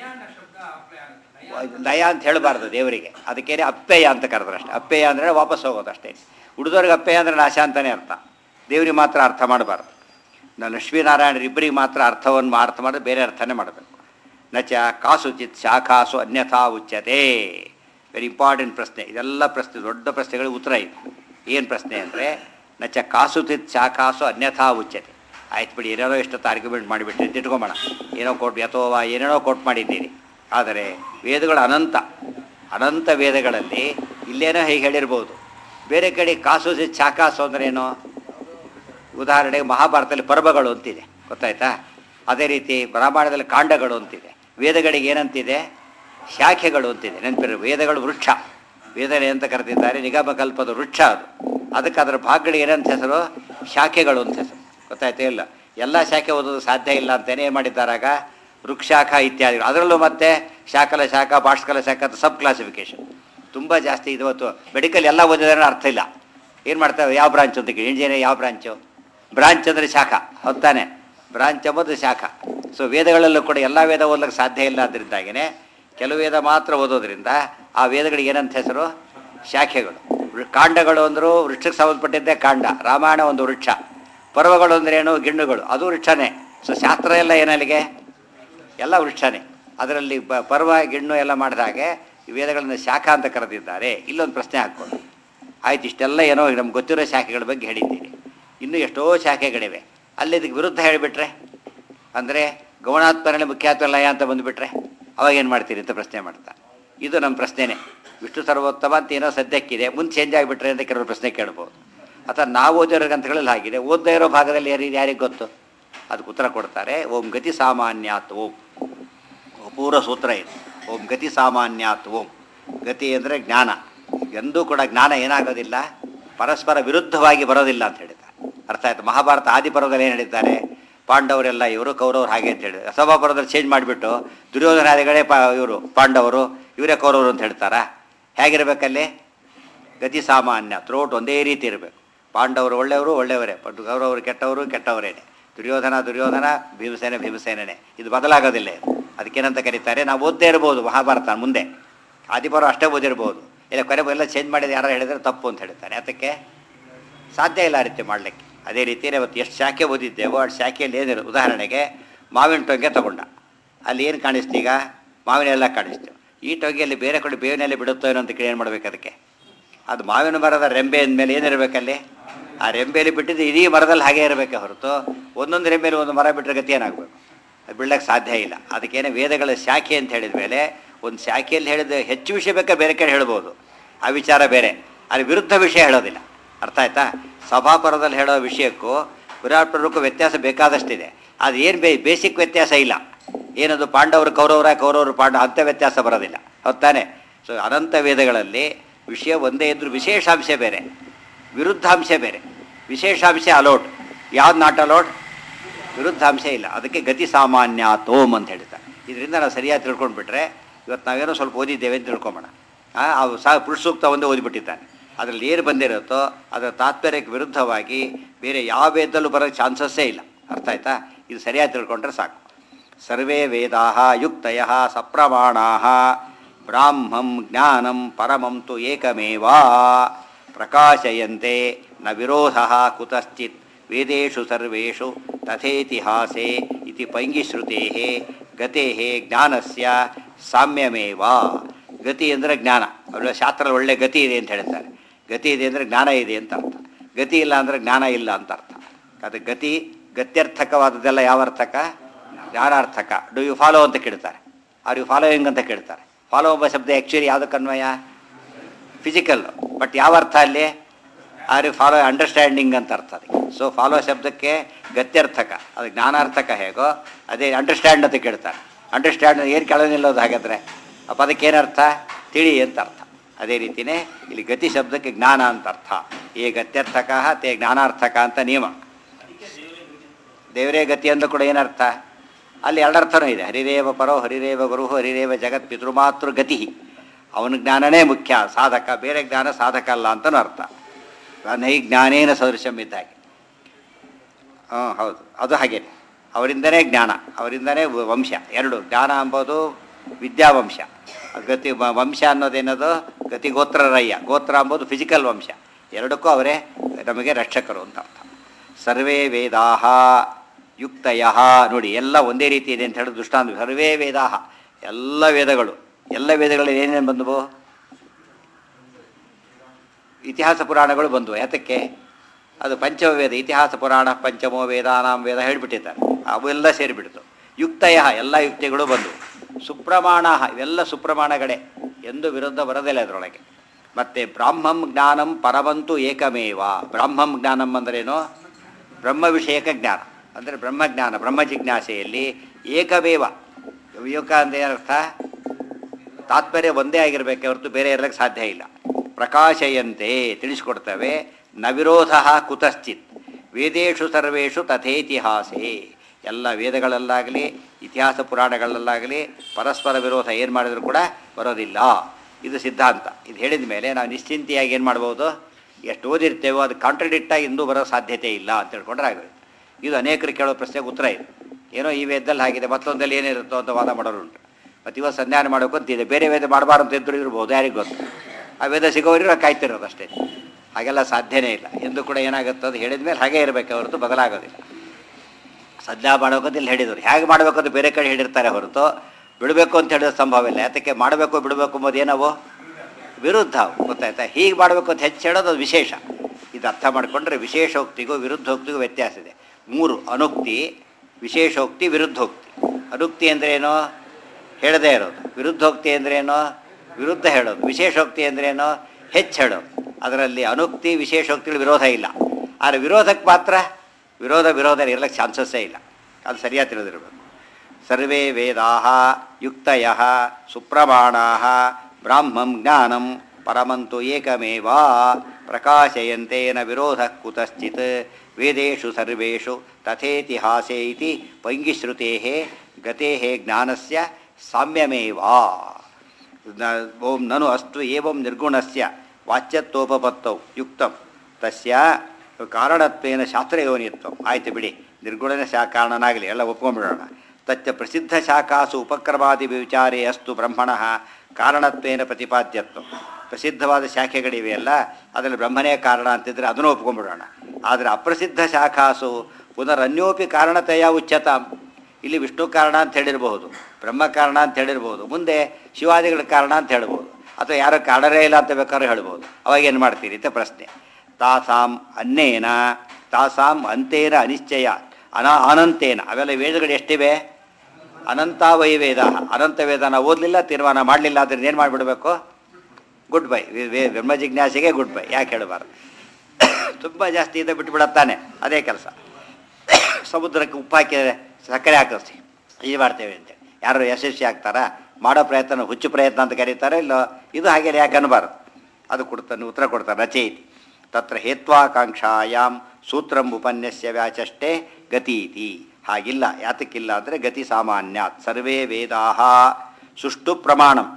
ಲಯ ಅಂತ ಹೇಳಬಾರ್ದು ದೇವರಿಗೆ ಅದಕ್ಕೇನೆ ಅಪ್ಪೇಯ ಅಂತ ಕರೆದ್ರೆ ಅಷ್ಟೇ ಅಪ್ಪೇಯ ಅಂದರೆ ವಾಪಸ್ ಹೋಗೋದು ಅಷ್ಟೇ ಉಳಿದವ್ರಿಗೆ ಅಪ್ಪೇಯ ಅಂದರೆ ನಾಶ ಅಂತಲೇ ಅರ್ಥ ದೇವರಿಗೆ ಮಾತ್ರ ಅರ್ಥ ಮಾಡಬಾರ್ದು ನಾವು ಲಕ್ಷ್ಮೀನಾರಾಯಣರು ಇಬ್ಬರಿಗೆ ಮಾತ್ರ ಅರ್ಥವನ್ನು ಅರ್ಥ ಮಾಡಿದ್ರೆ ಬೇರೆ ಅರ್ಥನೇ ಮಾಡಬೇಕು ನಚ ಕಾಸುಚಿತ್ ಶಾಖಾಸು ಅನ್ಯಥಾ ಉಚ್ಯತೆ ವೆರಿ ಇಂಪಾರ್ಟೆಂಟ್ ಪ್ರಶ್ನೆ ಇದೆಲ್ಲ ಪ್ರಶ್ನೆ ದೊಡ್ಡ ಪ್ರಶ್ನೆಗಳಿಗೆ ಉತ್ತರ ಇದೆ ಏನು ಪ್ರಶ್ನೆ ಅಂದರೆ ನಚ ಕಾಸುಚಿತ್ ಶಾಖಾಸು ಅನ್ಯಥಾ ಉಚ್ಯತೆ ಆಯ್ತು ಬಿಡಿ ಏನೇನೋ ಇಷ್ಟೊತ್ತು ಆರ್ಗ್ಯುಮೆಂಟ್ ಮಾಡಿಬಿಟ್ರಿ ಅಂತ ಇಟ್ಕೊಂಬೋಣ ಏನೋ ಕೋಟ್ ಅಥವಾ ಏನೇನೋ ಕೋಟ್ ಮಾಡಿದ್ದೀರಿ ಆದರೆ ವೇದಗಳು ಅನಂತ ಅನಂತ ವೇದಗಳಲ್ಲಿ ಇಲ್ಲೇನೋ ಹೇಗೆ ಹೇಳಿರ್ಬೋದು ಬೇರೆ ಕಡೆ ಕಾಸು ಚಾಕಾಸು ಅಂದ್ರೇನು ಉದಾಹರಣೆಗೆ ಮಹಾಭಾರತದಲ್ಲಿ ಪರ್ವಗಳು ಅಂತಿದೆ ಗೊತ್ತಾಯ್ತಾ ಅದೇ ರೀತಿ ರಾಮಾಯಣದಲ್ಲಿ ಕಾಂಡಗಳು ಅಂತಿದೆ ವೇದಗಳಿಗೆ ಏನಂತಿದೆ ಶಾಖೆಗಳು ಅಂತಿದೆ ನೆನಪಿರ ವೇದಗಳು ವೃಕ್ಷ ವೇದನೆ ಅಂತ ಕರೆದಿದ್ದಾರೆ ನಿಗಮಕಲ್ಪದ ವೃಕ್ಷ ಅದು ಅದಕ್ಕೆ ಅದರ ಭಾಗಗಳಿಗೆ ಏನಂತ ಹೆಸರು ಶಾಖೆಗಳು ಅಂತ ಹೆಸರು ಗೊತ್ತಾಯ್ತಾ ಇಲ್ಲ ಎಲ್ಲ ಶಾಖೆ ಓದೋದು ಸಾಧ್ಯ ಇಲ್ಲ ಅಂತೇನೆ ಏನು ಮಾಡಿದ್ದಾರಾಗ ವೃಕ್ಷಾಖ ಇತ್ಯಾದಿಗಳು ಅದರಲ್ಲೂ ಮತ್ತೆ ಶಾಖಲ ಶಾಖ ಬಾಷ್ಕಲ ಶಾಖ ಅಂತ ಸಬ್ ಕ್ಲಾಸಿಫಿಕೇಶನ್ ತುಂಬ ಜಾಸ್ತಿ ಇದು ಇವತ್ತು ಮೆಡಿಕಲ್ ಎಲ್ಲ ಓದಿದ್ರೆ ಅರ್ಥ ಇಲ್ಲ ಏನು ಮಾಡ್ತಾರೆ ಯಾವ ಬ್ರಾಂಚ್ ಅಂತ ಕೇಳಿ ಇಂಜಿನಿಯರ್ ಯಾವ ಬ್ರಾಂಚು ಬ್ರಾಂಚ್ ಅಂದರೆ ಶಾಖ ಹೊತ್ತಾನೆ ಬ್ರಾಂಚ್ ಎಂಬುದು ಶಾಖ ಸೊ ವೇದಗಳಲ್ಲೂ ಕೂಡ ಎಲ್ಲ ವೇದ ಓದಲಿಕ್ಕೆ ಸಾಧ್ಯ ಇಲ್ಲ ಅದರಿಂದಾಗಿನೇ ಕೆಲವು ವೇದ ಮಾತ್ರ ಓದೋದ್ರಿಂದ ಆ ವೇದಗಳಿಗೆ ಏನಂತ ಹೆಸರು ಶಾಖೆಗಳು ವೃ- ಕಾಂಡಗಳು ಅಂದರು ವೃಕ್ಷಕ್ಕೆ ಸಂಬಂಧಪಟ್ಟಿದ್ದೇ ಕಾಂಡ ರಾಮಾಯಣ ಒಂದು ವೃಕ್ಷ ಪರ್ವಗಳು ಅಂದ್ರೆ ಏನು ಗಿಣ್ಣುಗಳು ಅದು ವೃಕ್ಷನೇ ಸೊ ಶಾಸ್ತ್ರ ಎಲ್ಲ ಏನಲ್ಲಿಗೆ ಎಲ್ಲ ವೃಕ್ಷನೇ ಅದರಲ್ಲಿ ಬ ಪರ್ವ ಗಿಣ್ಣು ಎಲ್ಲ ಮಾಡಿದ ಹಾಗೆ ಈ ವೇದಗಳನ್ನು ಶಾಖ ಅಂತ ಕರೆದಿದ್ದಾರೆ ಇಲ್ಲೊಂದು ಪ್ರಶ್ನೆ ಹಾಕ್ಕೊಂಡು ಆಯ್ತು ಇಷ್ಟೆಲ್ಲ ಏನೋ ನಮ್ಗೆ ಗೊತ್ತಿರೋ ಶಾಖೆಗಳ ಬಗ್ಗೆ ಹೇಳಿದ್ದೀನಿ ಇನ್ನೂ ಎಷ್ಟೋ ಶಾಖೆಗಳಿವೆ ಅಲ್ಲಿ ಇದಕ್ಕೆ ವಿರುದ್ಧ ಹೇಳಿಬಿಟ್ರೆ ಅಂದರೆ ಗೌಣಾತ್ಮರಣೆ ಮುಖ್ಯಾತ್ಮಲಯ ಅಂತ ಬಂದುಬಿಟ್ರೆ ಅವಾಗ ಏನು ಮಾಡ್ತೀರಿ ಅಂತ ಪ್ರಶ್ನೆ ಮಾಡ್ತಾ ಇದು ನಮ್ಮ ಪ್ರಶ್ನೆನೇ ವಿಷ್ಣು ಸರ್ವೋತ್ತಮ ಅಂತ ಏನೋ ಸದ್ಯಕ್ಕಿದೆ ಮುಂದೆ ಚೇಂಜ್ ಆಗಿಬಿಟ್ರೆ ಅಂತ ಕೆಲವರು ಪ್ರಶ್ನೆ ಕೇಳ್ಬೋದು ಅಥವಾ ನಾವು ಓದಿರೋ ಗ್ರಂಥಗಳಲ್ಲಿ ಆಗಿದೆ ಓದದೇ ಇರೋ ಭಾಗದಲ್ಲಿ ಯಾರಿಗೆ ಯಾರಿಗೆ ಗೊತ್ತು ಅದಕ್ಕೆ ಉತ್ತರ ಕೊಡ್ತಾರೆ ಓಂ ಗತಿ ಸಾಮಾನ್ಯಾತ್ ಓಂ ಪೂರ್ವ ಸೂತ್ರ ಇದು ಓಂ ಗತಿ ಸಾಮಾನ್ಯಾತ್ ಓಂ ಗತಿ ಅಂದರೆ ಜ್ಞಾನ ಎಂದೂ ಕೂಡ ಜ್ಞಾನ ಏನಾಗೋದಿಲ್ಲ ಪರಸ್ಪರ ವಿರುದ್ಧವಾಗಿ ಬರೋದಿಲ್ಲ ಅಂತ ಹೇಳಿದ್ದಾರೆ ಅರ್ಥ ಆಯ್ತು ಮಹಾಭಾರತ ಆದಿಪರ್ವದಲ್ಲಿ ಏನು ಹೇಳಿದ್ದಾರೆ ಪಾಂಡವರೆಲ್ಲ ಇವರು ಕೌರವರು ಹಾಗೆ ಅಂತ ಹೇಳಿದ್ರು ಸಭಾಪುರದಲ್ಲಿ ಚೇಂಜ್ ಮಾಡಿಬಿಟ್ಟು ದುರ್ಯೋಧನಾದಿಗಳೇ ಪಾ ಇವರು ಪಾಂಡವರು ಇವರೇ ಕೌರವರು ಅಂತ ಹೇಳ್ತಾರಾ ಹೇಗಿರ್ಬೇಕಲ್ಲಿ ಗತಿ ಸಾಮಾನ್ಯ ಥ್ರೋಟ್ ಒಂದೇ ರೀತಿ ಇರಬೇಕು ಪಾಂಡವರು ಒಳ್ಳೆಯವರು ಒಳ್ಳೆಯವರೇ ಬಟ್ ಕೌರವರು ಕೆಟ್ಟವರು ಕೆಟ್ಟವರೇನೆ ದುರ್ಯೋಧನ ದುರ್ಯೋಧನ ಭೀಮಸೇನೆ ಭೀಮಸೇನೇ ಇದು ಬದಲಾಗೋದಿಲ್ಲ ಇದು ಅದಕ್ಕೇನಂತ ಕರೀತಾರೆ ನಾವು ಓದ್ದೇ ಇರ್ಬೋದು ಮಹಾಭಾರತ ಮುಂದೆ ಆದಿಪರ್ವ ಅಷ್ಟೇ ಓದಿರ್ಬೋದು ಇಲ್ಲ ಕೊನೆ ಎಲ್ಲ ಚೇಂಜ್ ಮಾಡಿದ ಯಾರು ಹೇಳಿದ್ರೆ ತಪ್ಪು ಅಂತ ಹೇಳ್ತಾರೆ ಅದಕ್ಕೆ ಸಾಧ್ಯ ಇಲ್ಲ ಆ ರೀತಿ ಮಾಡಲಿಕ್ಕೆ ಅದೇ ರೀತಿ ಇವತ್ತು ಎಷ್ಟು ಶಾಖೆ ಓದಿದ್ದೇವೋ ಆ ಶಾಖೆಯಲ್ಲಿ ಏನಿರೋ ಉದಾಹರಣೆಗೆ ಮಾವಿನ ಟೊಂಗೆ ತಗೊಂಡ ಅಲ್ಲಿ ಏನು ಕಾಣಿಸ್ತು ಈಗ ಮಾವಿನ ಎಲ್ಲ ಕಾಣಿಸ್ತು ಈ ಟೊಂಗೆಯಲ್ಲಿ ಬೇರೆ ಕಡೆ ಬೇವಿನೆಲೆ ಬಿಡುತ್ತೋ ಏನೋ ಅಂತ ಕೇಳಿ ಏನು ಮಾಡ್ಬೇಕು ಅದಕ್ಕೆ ಅದು ಮಾವಿನ ಮರದ ರೆಂಬೆ ಅಂದಮೇಲೆ ಏನಿರಬೇಕಲ್ಲಿ ಆ ರೆಂಬೆಯಲ್ಲಿ ಬಿಟ್ಟಿದ್ದು ಇಡೀ ಮರದಲ್ಲಿ ಹಾಗೆ ಇರಬೇಕೆ ಹೊರತು ಒಂದೊಂದು ರೆಂಬೆಯಲ್ಲಿ ಒಂದು ಮರ ಬಿಟ್ಟರೆ ಗತಿ ಏನಾಗಬೇಕು ಅದು ಬಿಡ್ಲಿಕ್ಕೆ ಸಾಧ್ಯ ಇಲ್ಲ ಅದಕ್ಕೇನೆ ವೇದಗಳ ಶಾಖೆ ಅಂತ ಹೇಳಿದ ಮೇಲೆ ಒಂದು ಶಾಖೆಯಲ್ಲಿ ಹೇಳಿದ ಹೆಚ್ಚು ವಿಷಯ ಬೇಕಾದ್ರೆ ಬೇರೆ ಕಡೆ ಹೇಳ್ಬೋದು ಆ ವಿಚಾರ ಬೇರೆ ಅಲ್ಲಿ ವಿರುದ್ಧ ವಿಷಯ ಹೇಳೋದಿಲ್ಲ ಅರ್ಥ ಆಯ್ತಾ ಸಭಾಪರದಲ್ಲಿ ಹೇಳೋ ವಿಷಯಕ್ಕೂ ವಿರಾಟ್ ಪರ್ವಕ್ಕೂ ವ್ಯತ್ಯಾಸ ಬೇಕಾದಷ್ಟಿದೆ ಅದು ಏನು ಬೇ ಬೇಸಿಕ್ ವ್ಯತ್ಯಾಸ ಇಲ್ಲ ಏನದು ಪಾಂಡವರು ಕೌರವರ ಕೌರವರು ಪಾಂಡವ ಅಂಥ ವ್ಯತ್ಯಾಸ ಬರೋದಿಲ್ಲ ಹೊತ್ತಾನೆ ಸೊ ಅನಂತ ವೇದಗಳಲ್ಲಿ ವಿಷಯ ಒಂದೇ ಇದ್ರೂ ವಿಶೇಷಾಂಶ ಬೇರೆ ವಿರುದ್ಧಾಂಶ ಬೇರೆ ವಿಶೇಷಾಂಶ ಅಲೋಟ್ ಯಾವ್ದು ನಾಟ್ ಅಲೋಟ್ ವಿರುದ್ಧಾಂಶ ಇಲ್ಲ ಅದಕ್ಕೆ ಗತಿ ಸಾಮಾನ್ಯ ತೋಮ್ ಅಂತ ಹೇಳ್ತಾರೆ ಇದರಿಂದ ನಾವು ಸರಿಯಾಗಿ ತಿಳ್ಕೊಂಡ್ಬಿಟ್ರೆ ಇವತ್ತು ನಾವೇನೋ ಸ್ವಲ್ಪ ಓದಿದ್ದೇವೆ ಅಂತ ತಿಳ್ಕೊಂಬೋಣ ಆ, ಅವು ಸಹ ಪುರುಷ ಸೂಕ್ತ ಒಂದೇ ಓದಿಬಿಟ್ಟಿದ್ದಾನೆ ಅದರಲ್ಲಿ ಏನು ಬಂದಿರುತ್ತೋ ಅದರ ತಾತ್ಪರ್ಯಕ್ಕೆ ವಿರುದ್ಧವಾಗಿ ಬೇರೆ ಯಾವ ವೇದದಲ್ಲೂ ಬರೋ ಚಾನ್ಸಸ್ಸೇ ಇಲ್ಲ ಅರ್ಥ ಆಯ್ತಾ ಇದು ಸರಿಯಾಗಿ ತಿಳ್ಕೊಂಡ್ರೆ ಸಾಕು ಸರ್ವೇ ವೇದಾ ಯುಕ್ತಯ ಸಪ್ರಮಾಣಾ ಬ್ರಾಹ್ಮಂ ಜ್ಞಾನಂ ಪರಮಂ ತು ಏಕಮೇವ ಪ್ರಕಾಶಯಂತೆ ನ ವಿರೋಧ ಕುತಶ್ಚಿತ್ ವೇದೇಶು ಸರ್ವೇಷು ತಥೇತಿಹಾಸೆ ಇತಿ ಪೈಂಗಿಶ್ರುತೆ ಗತೆ ಜ್ಞಾನಸ್ಯ ಸಾಮ್ಯಮೇವ ಗತಿ ಅಂದರೆ ಜ್ಞಾನ ಅವಳ ಶಾಸ್ತ್ರ ಒಳ್ಳೆ ಗತಿ ಇದೆ ಅಂತ ಹೇಳ್ತಾರೆ ಗತಿ ಇದೆ ಅಂದರೆ ಜ್ಞಾನ ಇದೆ ಅಂತ ಅರ್ಥ ಗತಿ ಇಲ್ಲ ಅಂದರೆ ಜ್ಞಾನ ಇಲ್ಲ ಅಂತ ಅರ್ಥ ಅದು ಗತಿ ಗತ್ಯರ್ಥಕವಾದದ್ದೆಲ್ಲ ಯಾವ ಅರ್ಥಕ ಜ್ಞಾನಾರ್ಥಕ ಡು ಯು ಫಾಲೋ ಅಂತ ಕೇಳ್ತಾರೆ ಆರ್ ಯು ಫಾಲೋಯಿಂಗ್ ಅಂತ ಕೇಳ್ತಾರೆ ಫಾಲೋ ಎಂಬ ಶಬ್ದ ಆ್ಯಕ್ಚುಲಿ ಯಾವುದಕ್ಕನ್ವಯ ಫಿಸಿಕಲ್ ಬಟ್ ಯಾವ ಅರ್ಥ ಅಲ್ಲಿ ಆರ್ ಯು ಫಾಲೋ ಅಂಡರ್ಸ್ಟ್ಯಾಂಡಿಂಗ್ ಅಂತ ಅರ್ಥ ಅದಕ್ಕೆ ಸೊ ಫಾಲೋ ಶಬ್ದಕ್ಕೆ ಗತ್ಯರ್ಥಕ ಅದು ಜ್ಞಾನಾರ್ಥಕ ಹೇಗೋ ಅದೇ ಅಂಡರ್ಸ್ಟ್ಯಾಂಡ್ ಅಂತ ಕೇಳ್ತಾರೆ ಅಂಡರ್ಸ್ಟ್ಯಾಂಡ್ ಏನು ಕೆಳಗೆ ನಿಲ್ಲೋದು ಹಾಗಾದರೆ ಆ ಪದಕ್ಕೆ ಏನರ್ಥ ತಿಳಿ ಅಂತ ಅರ್ಥ ಅದೇ ರೀತಿಯೇ ಇಲ್ಲಿ ಗತಿ ಶಬ್ದಕ್ಕೆ ಜ್ಞಾನ ಅಂತ ಅರ್ಥ ಏ ಗತ್ಯರ್ಥಕ ತೇ ಜ್ಞಾನಾರ್ಥಕ ಅಂತ ನಿಯಮ ದೇವರೇ ಗತಿ ಅಂದ ಕೂಡ ಏನರ್ಥ ಅಲ್ಲಿ ಎರಡರ್ಥನೂ ಇದೆ ಹರಿರೇವ ಪರೋ ಹರಿರೇವ ಗುರು ಹರಿರೇವ ಜಗತ್ ಪಿತೃಮಾತೃ ಗತಿ ಅವನ ಜ್ಞಾನನೇ ಮುಖ್ಯ ಸಾಧಕ ಬೇರೆ ಜ್ಞಾನ ಸಾಧಕ ಅಲ್ಲ ಅಂತನೂ ಅರ್ಥ ನೈ ಜ್ಞಾನೇನ ಸದೃಶಂ ಇದ್ದಾಗೆ ಹಾಂ ಹೌದು ಅದು ಹಾಗೇನೆ ಅವರಿಂದನೇ ಜ್ಞಾನ ಅವರಿಂದನೇ ವ- ವಂಶ ಎರಡು ಜ್ಞಾನ ಎಂಬುದು ವಿದ್ಯಾವಂಶ ಗತಿ ವ- ವಂಶ ಅನ್ನೋದೇನದು ಗತಿ ಗೋತ್ರರಯ್ಯ ಗೋತ್ರ ಎಂಬುದು ಫಿಸಿಕಲ್ ವಂಶ ಎರಡಕ್ಕೂ ಅವರೇ ನಮಗೆ ರಕ್ಷಕರು ಅಂತ ಅರ್ಥ ಸರ್ವೇ ವೇದಾಹ ಯುಕ್ತಯ ನೋಡಿ ಎಲ್ಲ ಒಂದೇ ರೀತಿ ಇದೆ ಅಂತ ಹೇಳಿ ದೃಷ್ಟಾಂತ ಸರ್ವೇ ವೇದಾಹ ಎಲ್ಲ ವೇದಗಳು ಎಲ್ಲ ವೇದಗಳಲ್ಲಿ ಏನೇನು ಬಂದವು ಇತಿಹಾಸ ಪುರಾಣಗಳು ಬಂದವು ಯಾತಕ್ಕೆ ಅದು ಪಂಚಮ ವೇದ ಇತಿಹಾಸ ಪುರಾಣ ಪಂಚಮೋ ವೇದಾನಾಂ ವೇದ ಹೇಳಿಬಿಟ್ಟಿದ್ದಾರೆ ಅವೆಲ್ಲ ಸೇರಿಬಿಡ್ತು ಯುಕ್ತಯ ಎಲ್ಲ ಯುಕ್ತಿಗಳು ಬಂದವು ಸುಪ್ರಮಾಣ ಇವೆಲ್ಲ ಸುಪ್ರಮಾಣಗಳೇ ಎಂದು ವಿರುದ್ಧ ಬರೋದಿಲ್ಲ ಅದರೊಳಗೆ ಮತ್ತು ಬ್ರಾಹ್ಮಂ ಜ್ಞಾನಂ ಪರವಂತು ಏಕಮೇವ ಬ್ರಾಹ್ಮಂ ಜ್ಞಾನಂ ಅಂದ್ರೇನು ಬ್ರಹ್ಮ ವಿಷಯಕ ಜ್ಞಾನ ಅಂದರೆ ಬ್ರಹ್ಮಜ್ಞಾನ ಬ್ರಹ್ಮ ಜಿಜ್ಞಾಸೆಯಲ್ಲಿ ಏಕಮೇವ ಯೋಗ ಅಂದ್ರೆ ಏನರ್ಥ ತಾತ್ಪರ್ಯ ಒಂದೇ ಆಗಿರಬೇಕೆ ಹೊರತು ಬೇರೆ ಇರಲಿಕ್ಕೆ ಸಾಧ್ಯ ಇಲ್ಲ ಪ್ರಕಾಶಯಂತೆ ತಿಳಿಸ್ಕೊಡ್ತವೆ ನ ವಿರೋಧ ಕುತಶ್ಚಿತ್ ವೇದೇಶು ಸರ್ವೇಷು ತಥೇತಿಹಾಸೆ ಎಲ್ಲ ವೇದಗಳಲ್ಲಾಗಲಿ ಇತಿಹಾಸ ಪುರಾಣಗಳಲ್ಲಾಗಲಿ ಪರಸ್ಪರ ವಿರೋಧ ಏನು ಮಾಡಿದರೂ ಕೂಡ ಬರೋದಿಲ್ಲ ಇದು ಸಿದ್ಧಾಂತ ಇದು ಹೇಳಿದ ಮೇಲೆ ನಾವು ನಿಶ್ಚಿಂತೆಯಾಗಿ ಏನು ಮಾಡ್ಬೋದು ಎಷ್ಟು ಓದಿರ್ತೇವೋ ಅದು ಕಾಂಟ್ರಡಿಕ್ಟಾಗಿ ಇಂದೂ ಬರೋ ಸಾಧ್ಯತೆ ಇಲ್ಲ ಅಂತ ತಿಳ್ಕೊಂಡ್ರೆ ಆಗೋದು ಇದು ಅನೇಕರು ಕೇಳೋ ಪ್ರಶ್ನೆಗೆ ಉತ್ತರ ಇದೆ ಏನೋ ಈ ವೇದದಲ್ಲಿ ಆಗಿದೆ ಮತ್ತೊಂದಲ್ಲಿ ಏನಿರುತ್ತೋ ಅಂತ ವಾದ ಮಾಡೋರು ಉಂಟು ಮತ್ತು ಇವತ್ತು ಸಂಧಾನ ಮಾಡೋಕೆ ಅಂತಿದೆ ಬೇರೆ ವೇದ ಮಾಡಬಾರ್ದು ಅಂತ ಇದ್ದರೂ ಇರ್ಬೋದು ಯಾರಿಗೆ ಗೊತ್ತು ಆ ವೇದ ಸಿಗೋವರೆಗೂ ಕಾಯ್ತಿರೋದು ಅಷ್ಟೇ ಹಾಗೆಲ್ಲ ಸಾಧ್ಯನೇ ಇಲ್ಲ ಎಂದು ಕೂಡ ಏನಾಗುತ್ತೆ ಅದು ಹೇಳಿದ ಮೇಲೆ ಹಾಗೇ ಇರಬೇಕು ಹೊರತು ಬದಲಾಗೋದಿಲ್ಲ ಸದ್ಯ ಮಾಡಬೇಕಂತ ಇಲ್ಲಿ ಹೇಳಿದರು ಹೇಗೆ ಮಾಡಬೇಕು ಅಂತ ಬೇರೆ ಕಡೆ ಹೇಳಿರ್ತಾರೆ ಹೊರತು ಬಿಡಬೇಕು ಅಂತ ಹೇಳಿದ ಸಂಭವ ಇಲ್ಲ ಯಾತಕ್ಕೆ ಮಾಡಬೇಕು ಬಿಡಬೇಕು ಎಂಬುದು ಏನವು ವಿರುದ್ಧ ಅವು, ಗೊತ್ತಾಯ್ತಾ ಹೀಗೆ ಮಾಡಬೇಕು ಅಂತ ಹೆಚ್ಚು ಹೇಳೋದು ಅದು ವಿಶೇಷ ಇದು ಅರ್ಥ ಮಾಡಿಕೊಂಡ್ರೆ ವಿಶೇಷೋಕ್ತಿಗೂ ವಿರುದ್ಧೋಕ್ತಿಗೂ ವ್ಯತ್ಯಾಸ ಇದೆ ಮೂರು ಅನುಕ್ತಿ ವಿಶೇಷೋಕ್ತಿ ವಿರುದ್ಧೋಕ್ತಿ ಅನುಕ್ತಿ ಅಂದ್ರೇನು ಹೇಳದೇ ಇರೋದು ವಿರುದ್ಧೋಕ್ತಿ ಅಂದ್ರೇನು ವಿರುದ್ಧ ಹೇಳೋದು ವಿಶೇಷೋಕ್ತಿ ಅಂದ್ರೇನು ಹೆಚ್ಚು ಹೇಳೋದು ಅದರಲ್ಲಿ ಅನುಕ್ತಿ ವಿಶೇಷೋಕ್ತಿಗಳು ವಿರೋಧ ಇಲ್ಲ ಆದರೆ ವಿರೋಧಕ್ಕೆ ಮಾತ್ರ ವಿರೋಧ ವಿರೋಧ ಇರಲಿಕ್ಕೆ ಚಾನ್ಸಸ್ಸೇ ಇಲ್ಲ ಅದು ಸರಿಯಾಗಿ ತಿಳಿದಿರಬೇಕು ಸರ್ವೇ ವೇದಾ ಯುಕ್ತಯ ಸುಪ್ರಮಾಣಾ ಬ್ರಾಹ್ಮಂ ಜ್ಞಾನಂ ಪರಮಂತು ಏಕಮೇವ ಪ್ರಕಾಶಯಂತೇನ ವಿರೋಧ ಕುತಶ್ಚಿತ್ ವೇದೇಶು ಸರ್ವೇಷು ತಥೇತಿಹಾಸೆ ಇತಿ ಪಂಗಿಶ್ರುತೆ ಗತೆ ಜ್ಞಾನಸ್ಯ ಸಾಮ್ಯಮೇವ ನ- ಓಂ ನನು ಅಸ್ತು ಏವಂ ನಿರ್ಗುಣಸ್ಯ ವಾಚ್ಯತ್ವೋಪಪತ್ತೌ ಯುಕ್ತಂ ತಸ್ಯ ಕಾರಣತ್ವೇನ ಶಾಸ್ತ್ರಯೋನಿತ್ವಂ ಆಯ್ತು ಬಿಡಿ ನಿರ್ಗುಣನ ಶಾ ಕಾರಣನಾಗಲಿ ಎಲ್ಲ ಒಪ್ಕೊಂಡ್ಬಿಡೋಣ ತಚ್ಚ ಪ್ರಸಿದ್ಧ ಶಾಖಾಸು ಉಪಕ್ರಮಾದಿ ವಿಚಾರೇ ಅಸ್ತು ಬ್ರಹ್ಮಣ ಕಾರಣತ್ವೇನ ಪ್ರತಿಪಾದ್ಯತ್ವ ಪ್ರಸಿದ್ಧವಾದ ಶಾಖೆಗಳಿವೆಯಲ್ಲ ಅದರಲ್ಲಿ ಬ್ರಹ್ಮನೇ ಕಾರಣ ಅಂತಿದ್ರೆ ಅದನ್ನು ಒಪ್ಕೊಂಡ್ಬಿಡೋಣ ಆದರೆ ಅಪ್ರಸಿದ್ಧ ಶಾಖಾಸು ಪುನರನ್ಯೋಪಿ ಕಾರಣತೆಯ ಉಚ್ಯತಾಂ ಇಲ್ಲಿ ವಿಷ್ಣು ಕಾರಣ ಅಂತ ಹೇಳಿರಬಹುದು ಬ್ರಹ್ಮ ಕಾರಣ ಅಂತ ಹೇಳಿರ್ಬೋದು ಮುಂದೆ ಶಿವಾದಿಗಳ ಕಾರಣ ಅಂತ ಹೇಳ್ಬೋದು ಅಥವಾ ಯಾರೋ ಕಾರಣರೇ ಇಲ್ಲ ಅಂತ ಬೇಕಾದ್ರೂ ಹೇಳ್ಬೋದು ಅವಾಗ ಏನು ಮಾಡ್ತೀರಿ ಅಂತ ಪ್ರಶ್ನೆ ತಾಸಾಂ ಅನ್ನೇನ ತಾಸಾಂ ಅಂತೇನ ಅನಿಶ್ಚಯ ಅನ ಅನಂತೇನ ಅವೆಲ್ಲ ವೇದಗಳು ಎಷ್ಟಿವೆ ಅನಂತ ವೈ ವೇದ ಅನಂತ ವೇದ ನಾವು ಓದಲಿಲ್ಲ ತೀರ್ಮಾನ ಮಾಡಲಿಲ್ಲ ಅದ್ರಿಂದ ಏನು ಮಾಡಿಬಿಡ್ಬೇಕು ಗುಡ್ ಬೈ ಬ್ರಹ್ಮ ಜಿಜ್ಞಾಸೆಗೆ ಗುಡ್ ಬೈ ಯಾಕೆ ಹೇಳಬಾರ್ದು ತುಂಬ ಜಾಸ್ತಿ ಇದೆ ಬಿಟ್ಟುಬಿಡತ್ತಾನೆ ಅದೇ ಕೆಲಸ ಸಮುದ್ರಕ್ಕೆ ಉಪ್ಪು ಹಾಕಿ ಸಕ್ಕರೆ ಹಾಕಿಸ್ತಿ ಇದು ಮಾಡ್ತೇವೆ ಅಂತೇಳಿ ಯಾರು ಯಶಸ್ವಿ ಆಗ್ತಾರಾ ಮಾಡೋ ಪ್ರಯತ್ನ ಹುಚ್ಚು ಪ್ರಯತ್ನ ಅಂತ ಕರೀತಾರೆ ಇಲ್ಲ ಇದು ಹಾಗೆ ಯಾಕೆ ಅನ್ನಬಾರ್ದು ಅದು ಕೊಡ್ತಾನೆ ಉತ್ತರ ಕೊಡ್ತಾರೆ ರಚಯಿತಿ ತತ್ರ ಹೇತ್ವಾಕಾಂಕ್ಷಾಯಾಮ್ ಸೂತ್ರಂ ಉಪನ್ಯಸ್ಯ ವ್ಯಾಚಷ್ಟೇ ಗತೀತಿ ಹಾಗಿಲ್ಲ ಯಾತಕ್ಕಿಲ್ಲ ಅಂದರೆ ಗತಿ ಸಾಮಾನ್ಯಾತ್ ಸರ್ವೇ ವೇದಾ ಸುಷ್ಟು ಪ್ರಮಾಣಂ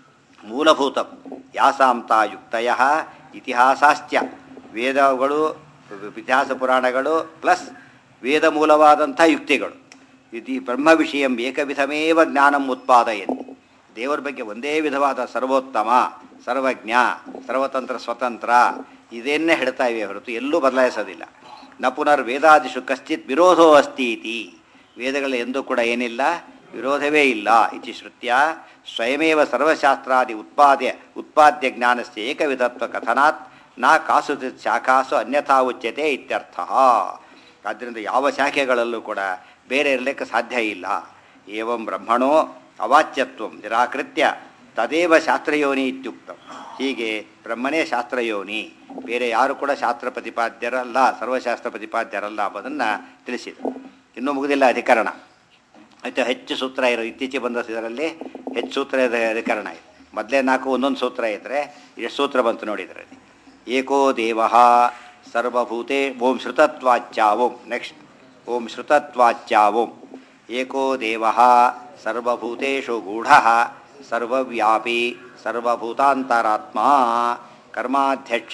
ಮೂಲಭೂತ ಯಾಸಾಂತ ಯುಕ್ತಯ ಇತಿಹಾಸಾಶ್ಚ ವೇದಗಳು ಇತಿಹಾಸ ಪುರಾಣಗಳು ಪ್ಲಸ್ ವೇದ ಮೂಲವಾದಂಥ ಯುಕ್ತಿಗಳು ಇದು ಬ್ರಹ್ಮ ವಿಷಯಂ ಏಕವಿಧಮೇವ ಜ್ಞಾನಂ ಉತ್ಪಾದಯಂತಿ ದೇವರ ಬಗ್ಗೆ ಒಂದೇ ವಿಧವಾದ ಸರ್ವೋತ್ತಮ ಸರ್ವಜ್ಞ ಸರ್ವತಂತ್ರ ಸ್ವತಂತ್ರ ಇದನ್ನೇ ಹೇಳ್ತಾ ಇವೆ ಹೊರತು ಎಲ್ಲೂ ಬದಲಾಯಿಸೋದಿಲ್ಲ ನ ಪುನರ್ ವೇದಾದಿಷು ಕಶ್ಚಿತ್ ವಿರೋಧೋ ಅಸ್ತಿ ಇತಿ ವೇದಗಳ ಎಂದೂ ಕೂಡ ಏನಿಲ್ಲ ವಿರೋಧವೇ ಇಲ್ಲ ಇತಿ ಶ್ರುತ್ಯ ಸ್ವಯಮೇವ ಸರ್ವಶಾಸ್ತ್ರಾದಿ ಉತ್ಪಾದ್ಯ ಉತ್ಪಾದ್ಯ ಜ್ಞಾನಸ್ಯ ಏಕವಿಧತ್ವ ಕಥನಾತ್ ನಾ ಕಾಸು ಶಾಖಾಸು ಅನ್ಯಥಾ ಉಚ್ಯತೆ ಇತ್ಯರ್ಥ ಆದ್ದರಿಂದ ಯಾವ ಶಾಖೆಗಳಲ್ಲೂ ಕೂಡ ಬೇರೆ ಇರಲಿಕ್ಕೆ ಸಾಧ್ಯ ಇಲ್ಲ ಏವಂ ಬ್ರಹ್ಮಣೋ ಅವಾಚ್ಯತ್ವಂ ನಿರಾಕೃತ್ಯ ತದೇವ ಶಾಸ್ತ್ರಯೋನಿ ಇತ್ಯುಕ್ತ ಹೀಗೆ ಬ್ರಹ್ಮನೇ ಶಾಸ್ತ್ರಯೋನಿ ಬೇರೆ ಯಾರು ಕೂಡ ಶಾಸ್ತ್ರ ಪ್ರತಿಪಾದ್ಯರಲ್ಲ ಸರ್ವಶಾಸ್ತ್ರ ಪ್ರತಿಪಾದ್ಯರಲ್ಲ ಎಂಬುದನ್ನು ತಿಳಿಸಿದೆ ಇನ್ನೂ ಮುಗಿದಿಲ್ಲ ಅಧಿಕರಣ ಮತ್ತು ಹೆಚ್ಚು ಸೂತ್ರ ಇರೋ ಇತ್ತೀಚೆಗೆ ಬಂದ ಇದರಲ್ಲಿ ಹೆಚ್ಚು ಸೂತ್ರ ಇದೆ ಅಧಿಕರಣ ಇದೆ ಮೊದಲೇ ನಾಲ್ಕು ಒಂದೊಂದು ಸೂತ್ರ ಇದ್ದರೆ ಎಷ್ಟು ಸೂತ್ರ ಬಂತು ನೋಡಿ ಇದರಲ್ಲಿ ಏಕೋ ದೇವ ಸರ್ವಭೂತೆ ಓಂ ಶ್ರುತತ್ವಾಚ್ಯ ಓಂ ನೆಕ್ಸ್ಟ್ ಓಂ ಶ್ರುತತ್ವಾಚ್ಯ ಓಂ ಏಕೋ ದೇವ ಸರ್ವಭೂತೇಷು ಗೂಢ ಸರ್ವವ್ಯಾಪಿ ಸರ್ವಭೂತಾಂತರಾತ್ಮ ಕರ್ಮಾಧ್ಯಕ್ಷ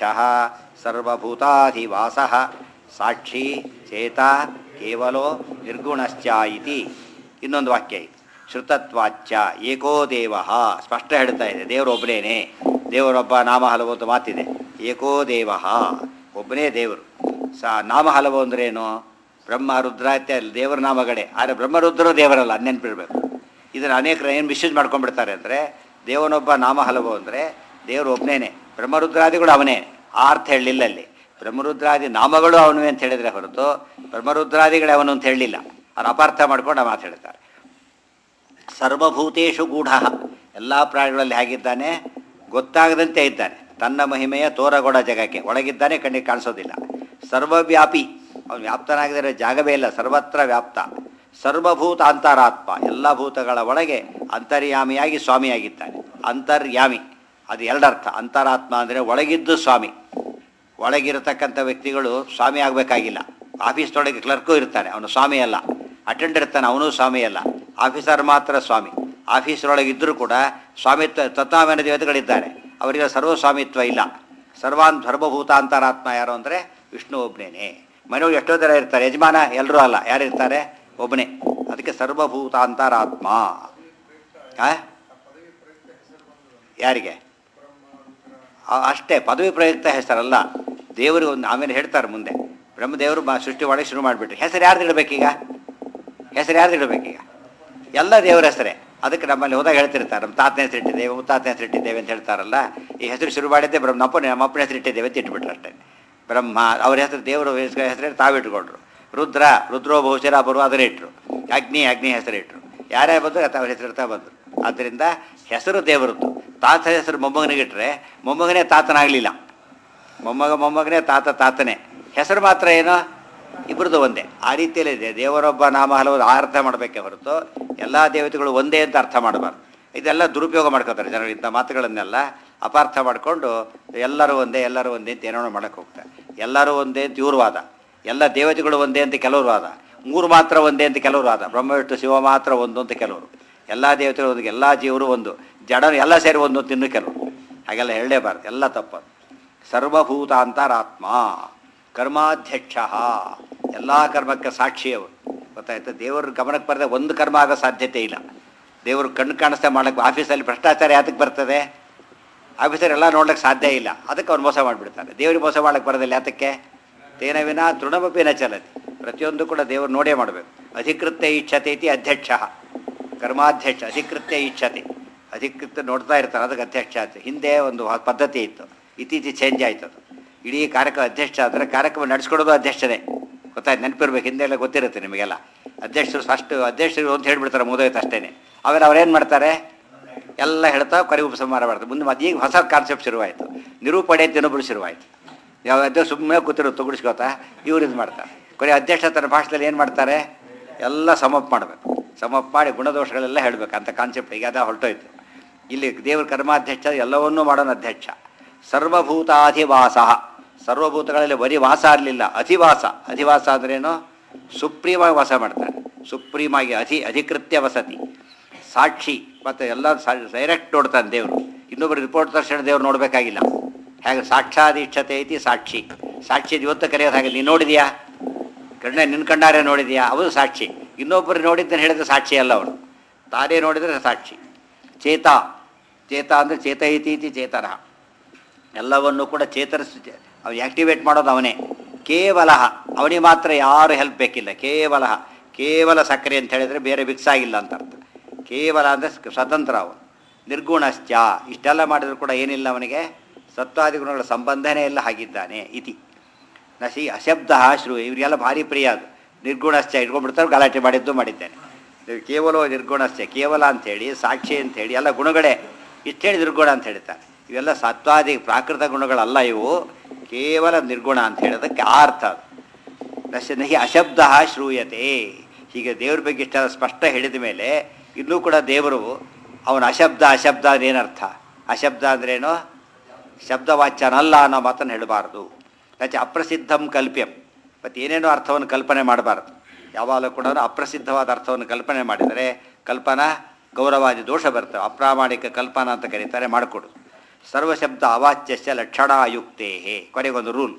ಸರ್ವಭೂತಾಧಿವಾಸ ಸಾಕ್ಷಿ ಚೇತ ಕೇವಲೋ ನಿರ್ಗುಣಶ್ಚ ಇತಿ ಇನ್ನೊಂದು ವಾಕ್ಯ ಇದೆ ಶ್ರುತತ್ವಾಚ್ಯ ಏಕೋ ದೇವ ಸ್ಪಷ್ಟ ಹೇಳ್ತಾ ಇದೆ ದೇವರೊಬ್ಬನೇನೆ ದೇವರೊಬ್ಬ ನಾಮ ಹಲವು ಅಂತ ಮಾತಿದೆ ಏಕೋ ದೇವ ಒಬ್ಬನೇ ದೇವರು ಸಾ ನಾಮ ಹಲವು ಅಂದ್ರೇನು ಬ್ರಹ್ಮ ರುದ್ರ ಇತ್ಯಾದಿ ದೇವರ ನಾಮಗಳೇ ಆದರೆ ಬ್ರಹ್ಮರುದ್ರರು ದೇವರಲ್ಲ ಅದು ನೆನಪಿಡಬೇಕು ಇದನ್ನು ಅನೇಕರು ಏನು ಮಿಸ್ಯೂಸ್ ಮಾಡ್ಕೊಂಡ್ಬಿಡ್ತಾರೆ ಅಂದರೆ ದೇವನೊಬ್ಬ ನಾಮ ಹಲವು ಅಂದರೆ ದೇವರು ಒಬ್ಬನೇನೆ ಬ್ರಹ್ಮರುದ್ರಾದಿಗಳು ಅವನೇ ಆ ಅರ್ಥ ಹೇಳಲಿಲ್ಲ ಅಲ್ಲಿ ಬ್ರಹ್ಮರುದ್ರಾದಿ ನಾಮಗಳು ಅವನು ಅಂತ ಹೇಳಿದರೆ ಹೊರತು ಬ್ರಹ್ಮರುದ್ರಾದಿಗಳೇ ಅವನು ಅಂತ ಹೇಳಲಿಲ್ಲ ಅವ್ರು ಅಪಾರ್ಥ ಮಾಡ್ಕೊಂಡು ಆ ಮಾತು ಹೇಳ್ತಾರೆ ಸರ್ವಭೂತೇಶು ಗೂಢ ಎಲ್ಲ ಪ್ರಾಣಿಗಳಲ್ಲಿ ಹೇಗಿದ್ದಾನೆ ಗೊತ್ತಾಗದಂತೆ ಇದ್ದಾನೆ ತನ್ನ ಮಹಿಮೆಯ ತೋರಗೊಡ ಜಗಕ್ಕೆ ಒಳಗಿದ್ದಾನೆ ಕಣ್ಣಿಗೆ ಕಾಣಿಸೋದಿಲ್ಲ ಸರ್ವವ್ಯಾಪಿ ಅವನು ವ್ಯಾಪ್ತನಾಗಿದ್ದರೆ ಜಾಗವೇ ಇಲ್ಲ ಸರ್ವತ್ರ ವ್ಯಾಪ್ತ ಸರ್ವಭೂತ ಅಂತರಾತ್ಮ ಎಲ್ಲ ಭೂತಗಳ ಒಳಗೆ ಅಂತರ್ಯಾಮಿಯಾಗಿ ಸ್ವಾಮಿಯಾಗಿದ್ದಾನೆ ಅಂತರ್ಯಾಮಿ ಅದು ಎರಡರ್ಥ ಅಂತರಾತ್ಮ ಅಂದರೆ ಒಳಗಿದ್ದು ಸ್ವಾಮಿ ಒಳಗಿರತಕ್ಕಂಥ ವ್ಯಕ್ತಿಗಳು ಸ್ವಾಮಿ ಆಗಬೇಕಾಗಿಲ್ಲ ಆಫೀಸ್ನೊಳಗೆ ಕ್ಲರ್ಕು ಇರ್ತಾನೆ ಅವನು ಸ್ವಾಮಿ ಅಲ್ಲ ಅಟೆಂಡರ್ ಇರ್ತಾನೆ ಅವನು ಸ್ವಾಮಿ ಅಲ್ಲ ಆಫೀಸರ್ ಮಾತ್ರ ಸ್ವಾಮಿ ಆಫೀಸರೊಳಗೆ ಇದ್ದರೂ ಕೂಡ ಸ್ವಾಮಿತ್ವ ತತ್ವಾಮನ ದೇವತೆಗಳಿದ್ದಾರೆ ಅವರಿಗೆ ಸರ್ವಸ್ವಾಮಿತ್ವ ಇಲ್ಲ ಸರ್ವಾನ್ ಸರ್ವಭೂತಾಂತರಾತ್ಮ ಯಾರು ಅಂದರೆ ವಿಷ್ಣು ಒಬ್ಬನೇನೆ ಮನೆಯೊಳಗೆ ಎಷ್ಟೋ ಥರ ಇರ್ತಾರೆ ಯಜಮಾನ ಎಲ್ಲರೂ ಅಲ್ಲ ಯಾರು ಇರ್ತಾರೆ ಒಬ್ಬನೇ ಅದಕ್ಕೆ ಸರ್ವಭೂತಾಂತರಾತ್ಮ ಆ? ಯಾರಿಗೆ ಆ- ಅಷ್ಟೇ ಪದವಿ ಪ್ರಯುಕ್ತ ಹೆಸರಲ್ಲ ದೇವರು ಒಂದು ಆಮೇಲೆ ಹೇಳ್ತಾರೆ ಮುಂದೆ ಬ್ರಹ್ಮದೇವರು ಬ ಸೃಷ್ಟಿ ಮಾಡಿ ಶುರು ಮಾಡಿಬಿಟ್ರು ಹೆಸರು ಯಾರ್ದು ಇಡಬೇಕೀಗ ಹೆಸರು ಯಾರ್ದು ಇಡಬೇಕೀಗ ಎಲ್ಲ ದೇವರ ಹೆಸರೇ ಅದಕ್ಕೆ ನಮ್ಮಲ್ಲಿ ಹೋದಾಗ ಹೇಳ್ತಿರ್ತಾರೆ ನಮ್ಮ ತಾತನ ಹೆಸರು ಇಟ್ಟಿದ್ದೇವೆ ಮುತ್ತಾತನ ಹೆಸರು ಇಟ್ಟಿದ್ದೇವೆ ಅಂತ ಹೇಳ್ತಾರಲ್ಲ ಈ ಹೆಸರು ಶುರು ಮಾಡಿದ್ದೆ ಬ್ರಹ್ಮ ನಮ್ಮಪ್ಪನ ನಮ್ಮಪ್ಪನ ಹೆಸರು ಇಟ್ಟಿದ್ದೇವೆ ಅಂತ ಇಟ್ಬಿಟ್ರು ಅಷ್ಟೇ ಬ್ರಹ್ಮ ಅವ್ರ ಹೆಸರು ದೇವರು ಹೆಸರು ತಾವಿಟ್ಕೊಂಡ್ರು ರುದ್ರ ರುದ್ರೋ ಬಹುಶರ ಬರುವ ಅದನ್ನ ಇಟ್ಟರು ಅಗ್ನಿ ಅಗ್ನಿ ಹೆಸರು ಇಟ್ಟರು ಯಾರ್ಯಾರು ಬಂದರು ಅವ್ರ ಹೆಸರು ಇಡ್ತಾ ಬಂದರು ಆದ್ದರಿಂದ ಹೆಸರು ದೇವರದ್ದು ತಾತ ಹೆಸರು ಮೊಮ್ಮಗನಿಗಿಟ್ರೆ ಮೊಮ್ಮಗನೇ ತಾತನಾಗಲಿಲ್ಲ ಮೊಮ್ಮಗ ಮೊಮ್ಮಗನೇ ತಾತ ತಾತನೇ ಹೆಸರು ಮಾತ್ರ ಏನು ಇಬ್ಬರದು ಒಂದೇ ಆ ರೀತಿಯಲ್ಲಿ ಇದೆ ದೇವರೊಬ್ಬ ನಾಮ ಹಲವು ಆ ಅರ್ಥ ಮಾಡಬೇಕೇ ಹೊರತು ಎಲ್ಲ ದೇವತೆಗಳು ಒಂದೇ ಅಂತ ಅರ್ಥ ಮಾಡಬಾರ್ದು ಇದೆಲ್ಲ ದುರುಪಯೋಗ ಮಾಡ್ಕೋತಾರೆ ಜನರು ಇಂಥ ಮಾತುಗಳನ್ನೆಲ್ಲ ಅಪಾರ್ಥ ಮಾಡಿಕೊಂಡು ಎಲ್ಲರೂ ಒಂದೇ ಎಲ್ಲರೂ ಒಂದೇ ಅಂತ ಏನೋ ಮಾಡಕ್ಕೆ ಹೋಗ್ತಾರೆ ಎಲ್ಲರೂ ಒಂದೇ ಅಂತ ಇವ್ರ ವಾದ ಎಲ್ಲ ದೇವತೆಗಳು ಒಂದೇ ಅಂತ ಕೆಲವರು ವಾದ ಮೂರು ಮಾತ್ರ ಒಂದೇ ಅಂತ ಕೆಲವರು ವಾದ ಬ್ರಹ್ಮ ವಿಷ್ಣು ಶಿವ ಮಾತ್ರ ಒಂದು ಅಂತ ಕೆಲವರು ಎಲ್ಲ ದೇವತೆಗಳು ಒಂದು ಎಲ್ಲ ಜೀವರು ಒಂದು ಜಡರು ಎಲ್ಲ ಸೇರಿ ಒಂದು ಅಂತ ಇನ್ನೂ ಕೆಲವರು ಹಾಗೆಲ್ಲ ಹೇಳಲೇಬಾರ್ದು ಎಲ್ಲ ತಪ್ಪದು ಸರ್ವಭೂತಾಂತರಾತ್ಮ ಕರ್ಮಾಧ್ಯಕ್ಷ ಎಲ್ಲ ಕರ್ಮಕ್ಕೆ ಸಾಕ್ಷಿಯವರು ಗೊತ್ತಾಯ್ತು ದೇವರು ಗಮನಕ್ಕೆ ಬರದೆ ಒಂದು ಕರ್ಮ ಆಗೋ ಸಾಧ್ಯತೆ ಇಲ್ಲ ದೇವರು ಕಣ್ಣು ಕಾಣಿಸ್ತಾ ಮಾಡಕ್ಕೆ ಆಫೀಸಲ್ಲಿ ಭ್ರಷ್ಟಾಚಾರ ಯಾತಕ್ಕೆ ಬರ್ತದೆ ಆಫೀಸರ್ ಎಲ್ಲ ನೋಡ್ಲಿಕ್ಕೆ ಸಾಧ್ಯ ಇಲ್ಲ ಅದಕ್ಕೆ ಅವ್ರು ಮೋಸ ಮಾಡಿಬಿಡ್ತಾರೆ ದೇವ್ರಿಗೆ ಮೋಸ ಮಾಡಕ್ಕೆ ಬರೋದಿಲ್ಲ ಯಾತಕ್ಕೆ ತೇನ ವಿನ ತೃಣಮಪಿನ ಚಲತಿ ಪ್ರತಿಯೊಂದು ಕೂಡ ದೇವರು ನೋಡೇ ಮಾಡಬೇಕು ಅಧಿಕೃತ್ಯ ಇಚ್ಛತೆ ಇತಿ ಅಧ್ಯಕ್ಷ ಕರ್ಮಾಧ್ಯಕ್ಷ ಅಧಿಕೃತ್ಯ ಇಚ್ಛತೆ ಅಧಿಕೃತ ನೋಡ್ತಾ ಇರ್ತಾರೆ ಅದಕ್ಕೆ ಅಧ್ಯಕ್ಷ ಆಯ್ತು ಹಿಂದೆ ಒಂದು ಪದ್ಧತಿ ಇತ್ತು ಇತ್ತೀಚೆಗೆ ಚೇಂಜ್ ಆಯ್ತು ಅದು ಇಡೀ ಕಾರ್ಯಕ್ರಮ ಅಧ್ಯಕ್ಷ ಆದರೆ ಕಾರ್ಯಕ್ರಮ ನಡೆಸ್ಕೊಡೋದು ಅಧ್ಯಕ್ಷನೇ ಗೊತ್ತಾಯ್ತು ನೆನಪಿರ್ಬೇಕು ಹಿಂದೆ ಎಲ್ಲ ಗೊತ್ತಿರುತ್ತೆ ನಿಮಗೆಲ್ಲ ಅಧ್ಯಕ್ಷರು ಫಸ್ಟ್ ಅಧ್ಯಕ್ಷರು ಅಂತ ಹೇಳ್ಬಿಡ್ತಾರೆ ಮುಗಿದೋಯ್ತು ಅಷ್ಟೇ ಆಮೇಲೆ ಅವ್ರೇನು ಮಾಡ್ತಾರೆ ಎಲ್ಲ ಹೇಳ್ತಾ ಕರಿ ಉಪಸಂಹಾರ ಮಾಡ್ತಾರೆ ಮುಂದೆ ಮತ್ತೆ ಈಗ ಹೊಸ ಕಾನ್ಸೆಪ್ಟ್ ಶುರುವಾಯಿತು ನಿರೂಪಣೆ ಅಂತ ಇನ್ನೊಬ್ಬರು ಶುರುವಾಯಿತು ಯಾವ ಅಧ್ಯಕ್ಷ ಸುಮ್ಮನೆ ಕೂತಿರೋ ತುಗುಡಿಸ್ಕೋತಾ ಇವ್ರು ಇದು ಮಾಡ್ತಾರೆ ಕೊನೆ ಅಧ್ಯಕ್ಷ ತನ್ನ ಭಾಷೆದಲ್ಲಿ ಏನು ಮಾಡ್ತಾರೆ ಎಲ್ಲ ಸಮಪ್ ಮಾಡಬೇಕು ಸಮಪ್ ಮಾಡಿ ಗುಣದೋಷಗಳೆಲ್ಲ ಹೇಳಬೇಕು ಅಂತ ಕಾನ್ಸೆಪ್ಟ್ ಈಗ ಅದ ಹೊರಟೋಯ್ತು ಇಲ್ಲಿ ದೇವ್ರ ಕರ್ಮಾಧ್ಯಕ್ಷ ಎಲ್ಲವನ್ನೂ ಮಾಡೋಣ ಅಧ್ಯಕ್ಷ ಸರ್ವಭೂತಾಧಿವಾಸ ಸರ್ವಭೂತಗಳಲ್ಲಿ ಬರೀ ವಾಸ ಆಗಲಿಲ್ಲ ಅಧಿವಾಸ ಅಧಿವಾಸ ಅಂದ್ರೇನು ಸುಪ್ರೀಮಾಗಿ ವಾಸ ಮಾಡ್ತಾರೆ ಸುಪ್ರೀಮಾಗಿ ಅಧಿ ಅಧಿಕೃತ್ಯ ವಸತಿ ಸಾಕ್ಷಿ ಮತ್ತು ಎಲ್ಲ ಡೈರೆಕ್ಟ್ ನೋಡ್ತಾನೆ ದೇವರು ಇನ್ನೊಬ್ಬರು ರಿಪೋರ್ಟ್ ತರ್ಸಣ ದೇವ್ರು ನೋಡಬೇಕಾಗಿಲ್ಲ ಹೇಗೆ ಸಾಕ್ಷಾಧೀಕ್ಷತೆ ಐತಿ ಸಾಕ್ಷಿ ಸಾಕ್ಷಿ ಇವತ್ತು ಕರೆಯೋದು ಹಾಗೆ ನೀನು ನೋಡಿದ್ಯಾ ಕಣ್ಣ ನಿನ್ನ ಕಣ್ಣಾರೆ ನೋಡಿದ್ಯಾ ಅವರು ಸಾಕ್ಷಿ ಇನ್ನೊಬ್ಬರು ನೋಡಿದ್ದನ್ನು ಹೇಳಿದ್ರೆ ಸಾಕ್ಷಿ ಅಲ್ಲ ಅವನು ತಾನೇ ನೋಡಿದರೆ ಸಾಕ್ಷಿ ಚೇತ ಚೇತ ಅಂದರೆ ಚೇತ ಐತಿ ಇತಿ ಚೇತನ ಎಲ್ಲವನ್ನು ಕೂಡ ಚೇತರಿಸಿ ಅವ್ನು ಆ್ಯಕ್ಟಿವೇಟ್ ಮಾಡೋದು ಅವನೇ ಕೇವಲ ಅವನಿಗೆ ಮಾತ್ರ ಯಾರು ಹೆಲ್ಪ್ ಬೇಕಿಲ್ಲ ಕೇವಲ ಕೇವಲ ಸಕ್ಕರೆ ಅಂತ ಹೇಳಿದರೆ ಬೇರೆ ಮಿಕ್ಸ್ ಆಗಿಲ್ಲ ಅಂತ ಅರ್ಥ ಕೇವಲ ಅಂದರೆ ಸ್ವತಂತ್ರ ಅವನು ನಿರ್ಗುಣಶ್ಚ ಇಷ್ಟೆಲ್ಲ ಮಾಡಿದ್ರು ಕೂಡ ಏನಿಲ್ಲ ಅವನಿಗೆ ಸತ್ವಾದಿ ಗುಣಗಳ ಸಂಬಂಧನೇ ಇಲ್ಲ ಹಾಗಿದ್ದಾನೆ ಇತಿ ನಸಿ ಅಶಬ್ದ ಶ್ರೂ ಇವರಿಗೆಲ್ಲ ಭಾರಿ ಪ್ರಿಯ ಅದು ನಿರ್ಗುಣಶ್ಚ ಇಟ್ಕೊಂಡ್ಬಿಡ್ತಾರೆ ಗಲಾಟೆ ಮಾಡಿದ್ದು ಮಾಡಿದ್ದೇನೆ ನೀವು ಕೇವಲ ನಿರ್ಗುಣಶ್ಚ ಕೇವಲ ಅಂಥೇಳಿ ಸಾಕ್ಷಿ ಅಂಥೇಳಿ ಎಲ್ಲ ಗುಣಗಳೇ ಇಷ್ಟು ಹೇಳಿ ನಿರ್ಗುಣ ಅಂತ ಹೇಳ್ತಾರೆ ಇವೆಲ್ಲ ಸತ್ವಾದಿ ಪ್ರಾಕೃತ ಗುಣಗಳಲ್ಲ ಇವು ಕೇವಲ ನಿರ್ಗುಣ ಅಂತ ಹೇಳೋದಕ್ಕೆ ಆ ಅರ್ಥ ಅದು ನಶ ನಹಿ ಅಶಬ್ದ ಶ್ರೂಯತೆ ಹೀಗೆ ದೇವ್ರ ಬಗ್ಗೆ ಇಷ್ಟೆಲ್ಲ ಸ್ಪಷ್ಟ ಹೇಳಿದ ಮೇಲೆ ಇನ್ನೂ ಕೂಡ ದೇವರು ಅವನ ಅಶಬ್ದ ಅಶಬ್ದ ಅದೇನರ್ಥ ಅಶಬ್ದ ಅಂದ್ರೇನು ಶಬ್ದವಾಚ್ಯನಲ್ಲ ಅನ್ನೋ ಮಾತನ್ನು ಹೇಳಬಾರ್ದು ಯಾಕೆ ಅಪ್ರಸಿದ್ಧಂ ಕಲ್ಪ್ಯಂ ಮತ್ತು ಏನೇನೋ ಅರ್ಥವನ್ನು ಕಲ್ಪನೆ ಮಾಡಬಾರ್ದು ಯಾವಾಗಲೂ ಕೂಡ ಅಪ್ರಸಿದ್ಧವಾದ ಅರ್ಥವನ್ನು ಕಲ್ಪನೆ ಮಾಡಿದರೆ ಕಲ್ಪನಾ ಗೌರವಾದಿ ದೋಷ ಬರ್ತವೆ ಅಪ್ರಾಮಾಣಿಕ ಕಲ್ಪನಾ ಅಂತ ಕರೀತಾರೆ ಮಾಡಿಕೊಡು ಸರ್ವಶಬ್ದ ಅವಾಚ್ಯಸ್ಯ ಲಕ್ಷಣಾಯುಕ್ತೇ ಕೊನೆಗೊಂದು ರೂಲ್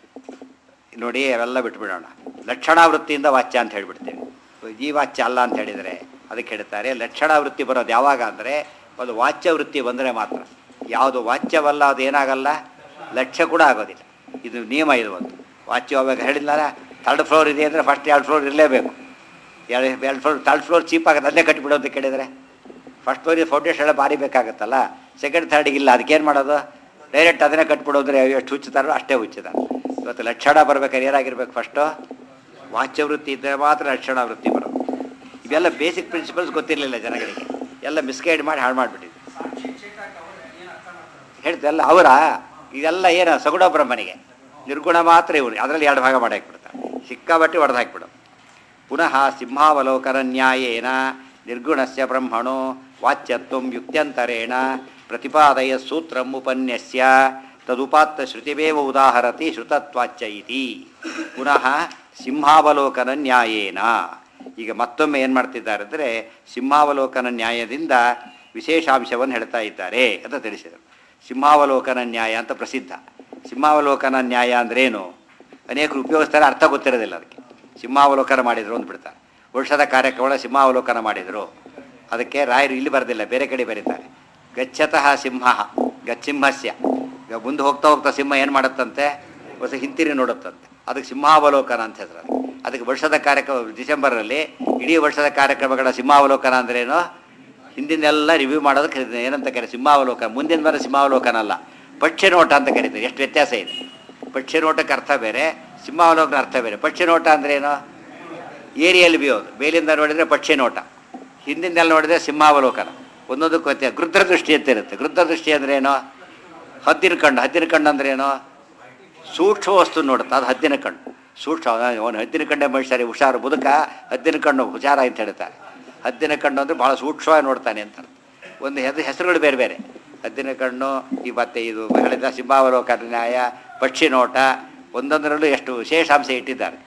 ನೋಡಿ ಅವೆಲ್ಲ ಬಿಟ್ಬಿಡೋಣ ಲಕ್ಷಣಾವೃತ್ತಿಯಿಂದ ವಾಚ್ಯ ಅಂತ ಹೇಳಿಬಿಡ್ತೇವೆ ಈ ವಾಚ್ಯ ಅಲ್ಲ ಅಂತ ಹೇಳಿದರೆ ಅದಕ್ಕೆ ಹೇಳ್ತಾರೆ ಲಕ್ಷಣಾವೃತ್ತಿ ಬರೋದು ಯಾವಾಗ ಅಂದರೆ ಒಂದು ವಾಚ್ಯ ವೃತ್ತಿ ಬಂದರೆ ಮಾತ್ರ ಯಾವುದು ವಾಚ್ಯವಲ್ಲ ಅದು ಏನಾಗಲ್ಲ ಲಕ್ಷ್ಯ ಕೂಡ ಆಗೋದಿಲ್ಲ ಇದು ನಿಯಮ ಇದು ಒಂದು ವಾಚ್ಯ ಹೋಗ್ಬೇಕು ಹೇಳಿದ್ನಲ್ಲ ಥರ್ಡ್ ಫ್ಲೋರ್ ಇದೆ ಅಂದರೆ ಫಸ್ಟ್ ಎರಡು ಫ್ಲೋರ್ ಇರಲೇಬೇಕು ಎರಡು ಎರಡು ಫ್ಲೋರ್ ಥರ್ಡ್ ಫ್ಲೋರ್ ಚೀಪ್ ಆಗುತ್ತೆ ಅಲ್ಲೇ ಕಟ್ಟಿಬಿಡು ಅಂತ ಕೇಳಿದರೆ ಫಸ್ಟ್ ಫ್ಲೋರಿಗೆ ಫೌಂಡೇಶನ್ ಎಲ್ಲ ಭಾರಿ ಬೇಕಾಗುತ್ತಲ್ಲ ಸೆಕೆಂಡ್ ಥರ್ಡಿಗೆ ಇಲ್ಲ ಅದಕ್ಕೇನು ಮಾಡೋದು ಡೈರೆಕ್ಟ್ ಅದನ್ನೇ ಕಟ್ಬಿಡು ಅಂದರೆ ಎಷ್ಟು ಹುಚ್ಚುತ್ತಾರೋ ಅಷ್ಟೇ ಹುಚ್ಚುತ್ತಾರೆ ಇವತ್ತು ಲಕ್ಷಣ ಬರ್ಬೇಕಾದ್ರೆ ಏನಾಗಿರ್ಬೇಕು ಫಸ್ಟು ವಾಚ್ಯ ವೃತ್ತಿ ಇದ್ದರೆ ಮಾತ್ರ ಲಕ್ಷಣ ವೃತ್ತಿ ಬರೋದು ಇವೆಲ್ಲ ಬೇಸಿಕ್ ಪ್ರಿನ್ಸಿಪಲ್ಸ್ ಗೊತ್ತಿರಲಿಲ್ಲ ಜನಗಳಿಗೆ ಎಲ್ಲ ಮಿಸ್ಗೈಡ್ ಮಾಡಿ ಹಾಳು ಮಾಡಿಬಿಟ್ಟಿದ್ರು ಹೇಳ್ತಲ್ಲ ಅವರ ಇದೆಲ್ಲ ಏನು ಸಗುಣ ಬ್ರಹ್ಮನಿಗೆ ನಿರ್ಗುಣ ಮಾತ್ರ ಇವನು ಅದರಲ್ಲಿ ಎರಡು ಭಾಗ ಮಾಡಿ ಹಾಕ್ಬಿಡ್ತಾರೆ ಸಿಕ್ಕಾಬಟ್ಟಿ ಹೊಡೆದು ಹಾಕ್ಬಿಡು ಪುನಃ ಸಿಂಹಾವಲೋಕನ ನ್ಯಾಯೇನ ನಿರ್ಗುಣಸ್ಯ ಬ್ರಹ್ಮಣೋ ವಾಚ್ಯತ್ವ ಯುಕ್ತ್ಯಂತರೇಣ ಪ್ರತಿಪಾದಯ ಸೂತ್ರಂ ಉಪನ್ಯಸ್ಯ ತದುಪಾತ್ತ ಶ್ರುತಿಮೇವ ಉದಾಹರತಿ ಶ್ರುತತ್ವಾಚ್ಯ ಇತಿ ಪುನಃ ಸಿಂಹಾವಲೋಕನ ನ್ಯಾಯೇನ ಈಗ ಮತ್ತೊಮ್ಮೆ ಏನು ಮಾಡ್ತಿದ್ದಾರೆ ಅಂದರೆ ಸಿಂಹಾವಲೋಕನ ನ್ಯಾಯದಿಂದ ವಿಶೇಷಾಂಶವನ್ನು ಹೇಳ್ತಾ ಇದ್ದಾರೆ ಅಂತ ತಿಳಿಸಿದರು ಸಿಂಹಾವಲೋಕನ ನ್ಯಾಯ ಅಂತ ಪ್ರಸಿದ್ಧ ಸಿಂಹಾವಲೋಕನ ನ್ಯಾಯ ಅಂದ್ರೇನು ಅನೇಕರು ಉಪಯೋಗಿಸ್ತಾರೆ ಅರ್ಥ ಗೊತ್ತಿರೋದಿಲ್ಲ ಅದಕ್ಕೆ ಸಿಂಹಾವಲೋಕನ ಮಾಡಿದ್ರು ಅಂತ ಬಿಡ್ತಾರೆ ವರ್ಷದ ಕಾರ್ಯಕ್ರಮ ಸಿಂಹಾವಲೋಕನ ಮಾಡಿದರು ಅದಕ್ಕೆ ರಾಯರು ಇಲ್ಲಿ ಬರೆದಿಲ್ಲ ಬೇರೆ ಕಡೆ ಬರೀತಾರೆ ಗಚ್ಚತಃ ಸಿಂಹ ಗಚ್ಚಿಂಹಸ್ಯ ಈಗ ಮುಂದೆ ಹೋಗ್ತಾ ಹೋಗ್ತಾ ಸಿಂಹ ಏನು ಮಾಡುತ್ತಂತೆ ಹೊಸ ಹಿಂತಿರಿ ನೋಡುತ್ತಂತೆ ಅದಕ್ಕೆ ಸಿಂಹಾವಲೋಕನ ಅಂತ ಹೆಸರು ಅದು. ಅದಕ್ಕೆ ವರ್ಷದ ಕಾರ್ಯಕ್ರಮ ಡಿಸೆಂಬರಲ್ಲಿ ಇಡೀ ವರ್ಷದ ಕಾರ್ಯಕ್ರಮಗಳ ಸಿಂಹಾವಲೋಕನ ಅಂದ್ರೇನು ಹಿಂದಿನೆಲ್ಲ ರಿವ್ಯೂ ಮಾಡೋದಕ್ಕೆ ಏನಂತ ಕರೀತಾರೆ ಸಿಂಹಾವಲೋಕನ ಮುಂದಿನ ಬರೋ ಸಿಂಹಾವಲೋಕನ ಅಲ್ಲ ಪಕ್ಷಿ ನೋಟ ಅಂತ ಕರೀತಾರೆ ಎಷ್ಟು ವ್ಯತ್ಯಾಸ ಇದೆ ಪಕ್ಷಿ ನೋಟಕ್ಕೆ ಅರ್ಥ ಬೇರೆ ಸಿಂಹಾವಲೋಕನ ಅರ್ಥ ಬೇರೆ ಪಕ್ಷಿ ನೋಟ ಅಂದ್ರೇನು ಏರಿಯಲ್ಲಿ ಬಿಯೋದು ಮೇಲಿಂದ ನೋಡಿದರೆ ಪಕ್ಷಿ ನೋಟ ಹಿಂದಿಂದೆಲ್ಲ ನೋಡಿದರೆ ಸಿಂಹಾವಲೋಕನ ಒಂದೊಂದಕ್ಕೂ ವ್ಯತ್ಯಾಸ ಗೃದ್ರ ದೃಷ್ಟಿ ಅಂತ ಇರುತ್ತೆ ಗೃದ್ರ ದೃಷ್ಟಿ ಅಂದ್ರೇನು ಹದ್ದಿನ ಕಣ್ಣು ಹದ್ದಿನ ಕಣ್ಣು ಅಂದ್ರೇನು ಸೂಕ್ಷ್ಮ ವಸ್ತು ನೋಡುತ್ತೆ ಅದು ಹದ್ದಿನ ಕಣ್ಣು ಸೂಕ್ಷ್ಮ ಅವನು ಹದ್ದಿನ ಕಣ್ಣೆ ಮನುಷ್ಯರಿಗೆ ಹುಷಾರು ಬದುಕ ಹದ್ದಿನ ಕಣ್ಣು ಹುಷಾರ ಅಂತ ಹೇಳ್ತಾರೆ ಹದ್ದಿನ ಕಣ್ಣು ಅಂದರೆ ಭಾಳ ಸೂಕ್ಷ್ಮವಾಗಿ ನೋಡ್ತಾನೆ ಅಂತ ಅರ್ಥ. ಒಂದು ಹೆಸರು ಹೆಸರುಗಳು ಬೇರೆ ಬೇರೆ ಹದ್ದಿನ ಕಣ್ಣು ಈ ಮತ್ತೆ ಇದು ಹೇಳಿದ ಸಿಂಹಾವಲೋಕನ ನ್ಯಾಯ ಪಕ್ಷಿ ನೋಟ ಒಂದೊಂದರಲ್ಲೂ ಎಷ್ಟು ವಿಶೇಷಾಂಶ ಇಟ್ಟಿದ್ದಾರೆ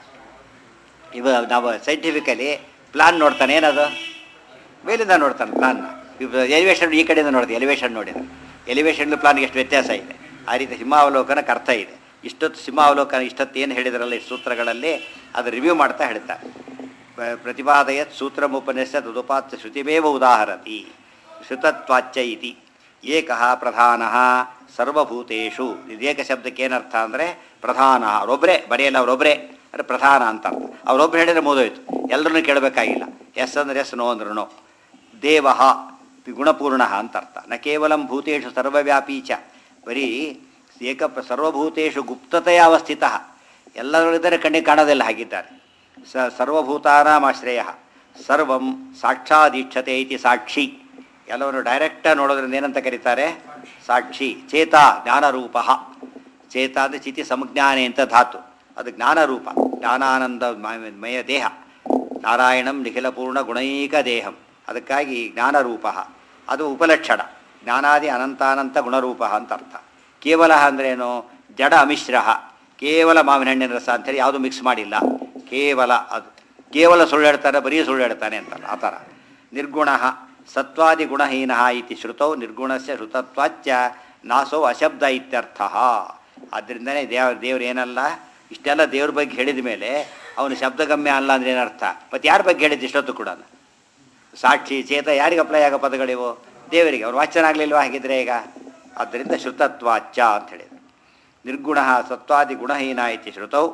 ಇವ ನಾವು ಸೈಂಟಿಫಿಕಲಿ ಪ್ಲಾನ್ ನೋಡ್ತಾನೆ ಏನದು ಮೇಲಿಂದ ನೋಡ್ತಾನೆ ಪ್ಲಾನ್ನ ಎಲಿವೇಶನ್ ಈ ಕಡೆಯಿಂದ ನೋಡ್ತೀವಿ ಎಲಿವೇಶನ್ ನೋಡಿದ್ರೆ ಎಲಿವೇಶನ್ ಪ್ಲಾನ್ಗೆ ಎಷ್ಟು ವ್ಯತ್ಯಾಸ ಇದೆ ಆ ರೀತಿ ಸಿಂಹಾವಲೋಕನಕ್ಕೆ ಅರ್ಥ ಇದೆ ಇಷ್ಟೊತ್ತು ಸಿಂಹಾವಲೋಕನ ಇಷ್ಟೊತ್ತು ಏನು ಹೇಳಿದ್ರಲ್ಲ ಇಷ್ಟು ಸೂತ್ರಗಳಲ್ಲಿ ಅದು ರಿವ್ಯೂ ಮಾಡ್ತಾ ಹೇಳ್ತಾರೆ ಪ್ರ- ಪ್ರತಿಪಾದಯತ್ ಸೂತ್ರಮುಪನಿಷ ತದುಪಾತ್ಯ ಶ್ರುತಿಮೇವ ಉದಾಹರತಿ ಶ್ರುತತ್ವಾಚ್ಯ ಇತಿ ಏಕಃ ಪ್ರಧಾನ ಸರ್ವಭೂತೇಷು ಇದು ಏಕ ಶಬ್ದಕ್ಕೆ ಏನರ್ಥ ಅಂದರೆ ಪ್ರಧಾನ ಅವರೊಬ್ಬರೇ ಬರೆಯಲ್ಲ ಅವರೊಬ್ಬರೇ ಅಂದರೆ ಪ್ರಧಾನ ಅಂತ ಅರ್ಥ ಅವರೊಬ್ಬರು ಹೇಳಿದರೆ ಮುಗಿದೋಯ್ತು ಎಲ್ಲರನ್ನೂ ಕೇಳಬೇಕಾಗಿಲ್ಲ ಎಸ್ ಅಂದ್ರೆ ಎಸ್ ನೋ ಅಂದ್ರೆ ನೋ ದೇವ ಗುಣಪೂರ್ಣ ಅಂತ ಅರ್ಥ ನ ಕೇವಲ ಭೂತೇಷು ಸರ್ವವ್ಯಾಪಿ ಚ ಬರೀ ಏಕ ಸರ್ವಭೂತೇಷು ಗುಪ್ತತೆಯ ಅವಸ್ಥಿತ ಎಲ್ಲರಲ್ಲಿದ್ದರೆ ಕಣ್ಣಿಗೆ ಕಾಣೋದಿಲ್ಲ ಹಾಗಿದ್ದಾರೆ ಸ ಸರ್ವಭೂತಾನಾಮಾಶ್ರಯ ಸರ್ವಂ ಸಾಕ್ಷಾದೀಕ್ಷತೆ ಇತಿ ಸಾಕ್ಷಿ ಎಲ್ಲವನ್ನು ಡೈರೆಕ್ಟಾಗಿ ನೋಡೋದ್ರಿಂದ ಏನಂತ ಕರೀತಾರೆ ಸಾಕ್ಷಿ ಚೇತ ಜ್ಞಾನರೂಪ ಚೇತ ಅಂದರೆ ಚಿತಿ ಸಂಜ್ಞಾನೆ ಅಂತ ಧಾತು ಅದು ಜ್ಞಾನರೂಪ ಜ್ಞಾನಾನಂದ ಮ- ಮಯ ದೇಹ ನಾರಾಯಣಂ ನಿಖಿಲಪೂರ್ಣ ಗುಣೈಕ ದೇಹಂ ಅದಕ್ಕಾಗಿ ಜ್ಞಾನರೂಪ ಅದು ಉಪಲಕ್ಷಣ ಜ್ಞಾನಾದಿ ಅನಂತಾನಂತ ಗುಣರೂಪ ಅಂತ ಅರ್ಥ ಕೇವಲ ಅಂದ್ರೇನು ಜಡ ಅಮಿಶ್ರ ಕೇವಲ ಮಾವಿನ ಹಣ್ಣಿನ ರಸ ಅಂತೇಳಿ ಯಾವುದು ಮಿಕ್ಸ್ ಮಾಡಿಲ್ಲ ಕೇವಲ ಅದು ಕೇವಲ ಸುಳ್ಳು ಹೇಳ್ತಾರೆ ಬರೀ ಸುಳ್ಳು ಹೇಳ್ತಾನೆ ಅಂತಲ್ಲ ಆ ಥರ ನಿರ್ಗುಣ ಸತ್ವಾದಿ ಗುಣಹೀನ ಇತಿ ಶ್ರುತೌ ನಿರ್ಗುಣಸ್ಯ ಶ್ರುತತ್ವಾಚ್ಯ ನಾಸೋ ಅಶಬ್ದ ಇತ್ಯರ್ಥ ಆದ್ದರಿಂದನೇ ದೇವ ದೇವ್ರು ಏನಲ್ಲ ಇಷ್ಟೆಲ್ಲ ದೇವ್ರ ಬಗ್ಗೆ ಹೇಳಿದ ಮೇಲೆ ಅವನು ಶಬ್ದಗಮ್ಯ ಅಲ್ಲ ಅಂದ್ರೆ ಏನರ್ಥ ಮತ್ತು ಯಾರ ಬಗ್ಗೆ ಹೇಳಿದ್ದು ಇಷ್ಟೊತ್ತು ಕೂಡ ಸಾಕ್ಷಿ ಚೇತ ಯಾರಿಗೆ ಅಪ್ಲೈ ಆಗೋ ಪದಗಳಿವು ದೇವರಿಗೆ ಅವ್ರು ವಾಚನ ಆಗಲಿಲ್ವ ಹಾಗಿದ್ರೆ ಈಗ ಆದ್ದರಿಂದ ಶ್ರುತತ್ವಾಚ್ಯ ಅಂತ ಹೇಳಿದರು ನಿರ್ಗುಣ ಸತ್ವಾದಿ ಗುಣಹೀನ ಇತಿ ಶ್ರುತೌ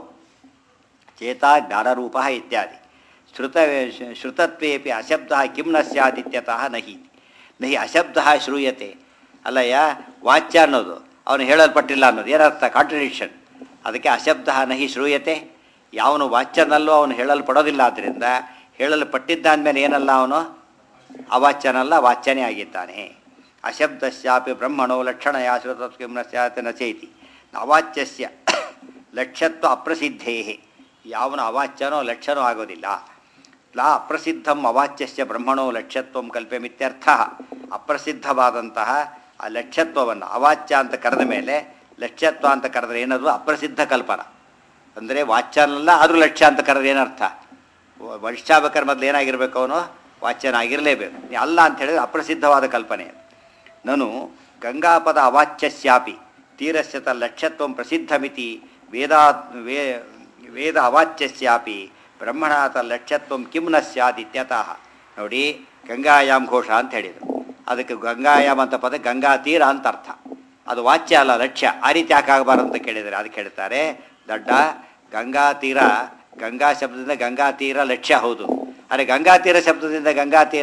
ಚೇತ ಜ್ಞಾನರೂಪ ಇತ್ಯಾದಿ ಶ್ರುತ ಶ್ರುತತ್ವೇಪಿ ಅಶಬ್ದ ಕಿಂ ನ ಸ್ಯಾದಿತ್ಯತಃ ನಹಿ ನಹಿ ಅಶಬ್ದ ಶ್ರೂಯತೆ ಅಲ್ಲಯ್ಯ ವಾಚ್ಯ ಅನ್ನೋದು ಅವನು ಹೇಳಲ್ಪಟ್ಟಿಲ್ಲ ಅನ್ನೋದು ಏನರ್ಥ ಕಾಂಟ್ರಡಿಕ್ಷನ್ ಅದಕ್ಕೆ ಅಶಬ್ದ ನಹಿ ಶ್ರೂಯತೆ ಯಾವನು ವಾಚ್ಯನಲ್ಲೂ ಅವನು ಹೇಳಲ್ಪಡೋದಿಲ್ಲ ಆದ್ದರಿಂದ ಹೇಳಲ್ಪಟ್ಟಿದ್ದಾದ್ಮೇಲೆ ಏನಲ್ಲ ಅವನು ಅವಾಚ್ಯನಲ್ಲ ವಾಚ್ಯನೇ ಆಗಿದ್ದಾನೆ ಅಶಬ್ದಶ್ಯಾಪಿ ಬ್ರಹ್ಮಣೋ ಲಕ್ಷಣಯ ಶ್ರುತತ್ವ ನ ಸ್ಯಾತ್ ನ ಚೇತಿ ಅವಾಚ್ಯಸ್ಯ ಲಕ್ಷ್ಯತ್ವ ಅಪ್ರಸಿದ್ಧೇ ಯಾವನು ಅವಾಚ್ಯನೋ ಲಕ್ಷ್ಯನೋ ಆಗೋದಿಲ್ಲ ಲಾ ಅಪ್ರಸಿದ್ಧಂ ಅವಾಚ್ಯಸ್ಯ ಬ್ರಹ್ಮಣೋ ಲಕ್ಷ್ಯತ್ವಂ ಕಲ್ಪಮಿತ್ಯರ್ಥ ಅಪ್ರಸಿದ್ಧವಾದಂತಹ ಆ ಲಕ್ಷ್ಯತ್ವವನ್ನು ಅವಾಚ್ಯ ಅಂತ ಕರೆದ ಮೇಲೆ ಲಕ್ಷ್ಯತ್ವ ಅಂತ ಕರೆದ್ರೆ ಏನದು ಅಪ್ರಸಿದ್ಧ ಕಲ್ಪನಾ ಅಂದರೆ ವಾಚ್ಯನಲ್ಲ ಆದರೂ ಲಕ್ಷ್ಯ ಅಂತ ಕರೆದ್ರೆ ಏನರ್ಥ ವೈಷ್ಠಾವಕರ ಮೊದಲು ಏನಾಗಿರ್ಬೇಕು ಅವನು ವಾಚ್ಯನಾಗಿರಲೇಬೇಕು ನೀ ಅಲ್ಲ ಅಂತ ಹೇಳಿದ್ರೆ ಅಪ್ರಸಿದ್ಧವಾದ ಕಲ್ಪನೆ ಅದು. ನನು ಗಂಗಾಪದ ಅವಾಚ್ಯಸ್ಯಾಪಿ ತೀರಸ್ಯ ಲಕ್ಷ್ಯತ್ವ ಪ್ರಸಿದ್ಧಮಿತಿ ವೇದಾ ವೇ ವೇದ ಅವಾಚ್ಯಸ್ಯಾಪಿ ಬ್ರಹ್ಮಣಾತ ಲಕ್ಷ್ಯತ್ವ ಕಿಂ ನ ಸ್ಯಾದ್ ಇತ್ಯತಃ ನೋಡಿ ಗಂಗಾಯಾಮ್ ಘೋಷ ಅಂತ ಹೇಳಿದರು ಅದಕ್ಕೆ ಗಂಗಾಯಾಮ್ ಅಂತ ಪದ ಗಂಗಾ ತೀರ ಅಂತ ಅರ್ಥ ಅದು ವಾಚ್ಯ ಅಲ್ಲ ಲಕ್ಷ್ಯ ಆ ರೀತಿ ಯಾಕೆ ಆಗಬಾರ್ದು ಅಂತ ಕೇಳಿದರೆ ಅದಕ್ಕೆ ಹೇಳ್ತಾರೆ ದಡ್ಡ ಗಂಗಾ ತೀರ ಗಂಗಾ ಶಬ್ದದಿಂದ ಗಂಗಾ ತೀರ ಲಕ್ಷ್ಯ ಹೌದು ಆದರೆ ಗಂಗಾ ತೀರ ಶಬ್ದದಿಂದ ಗಂಗಾ ತೀರ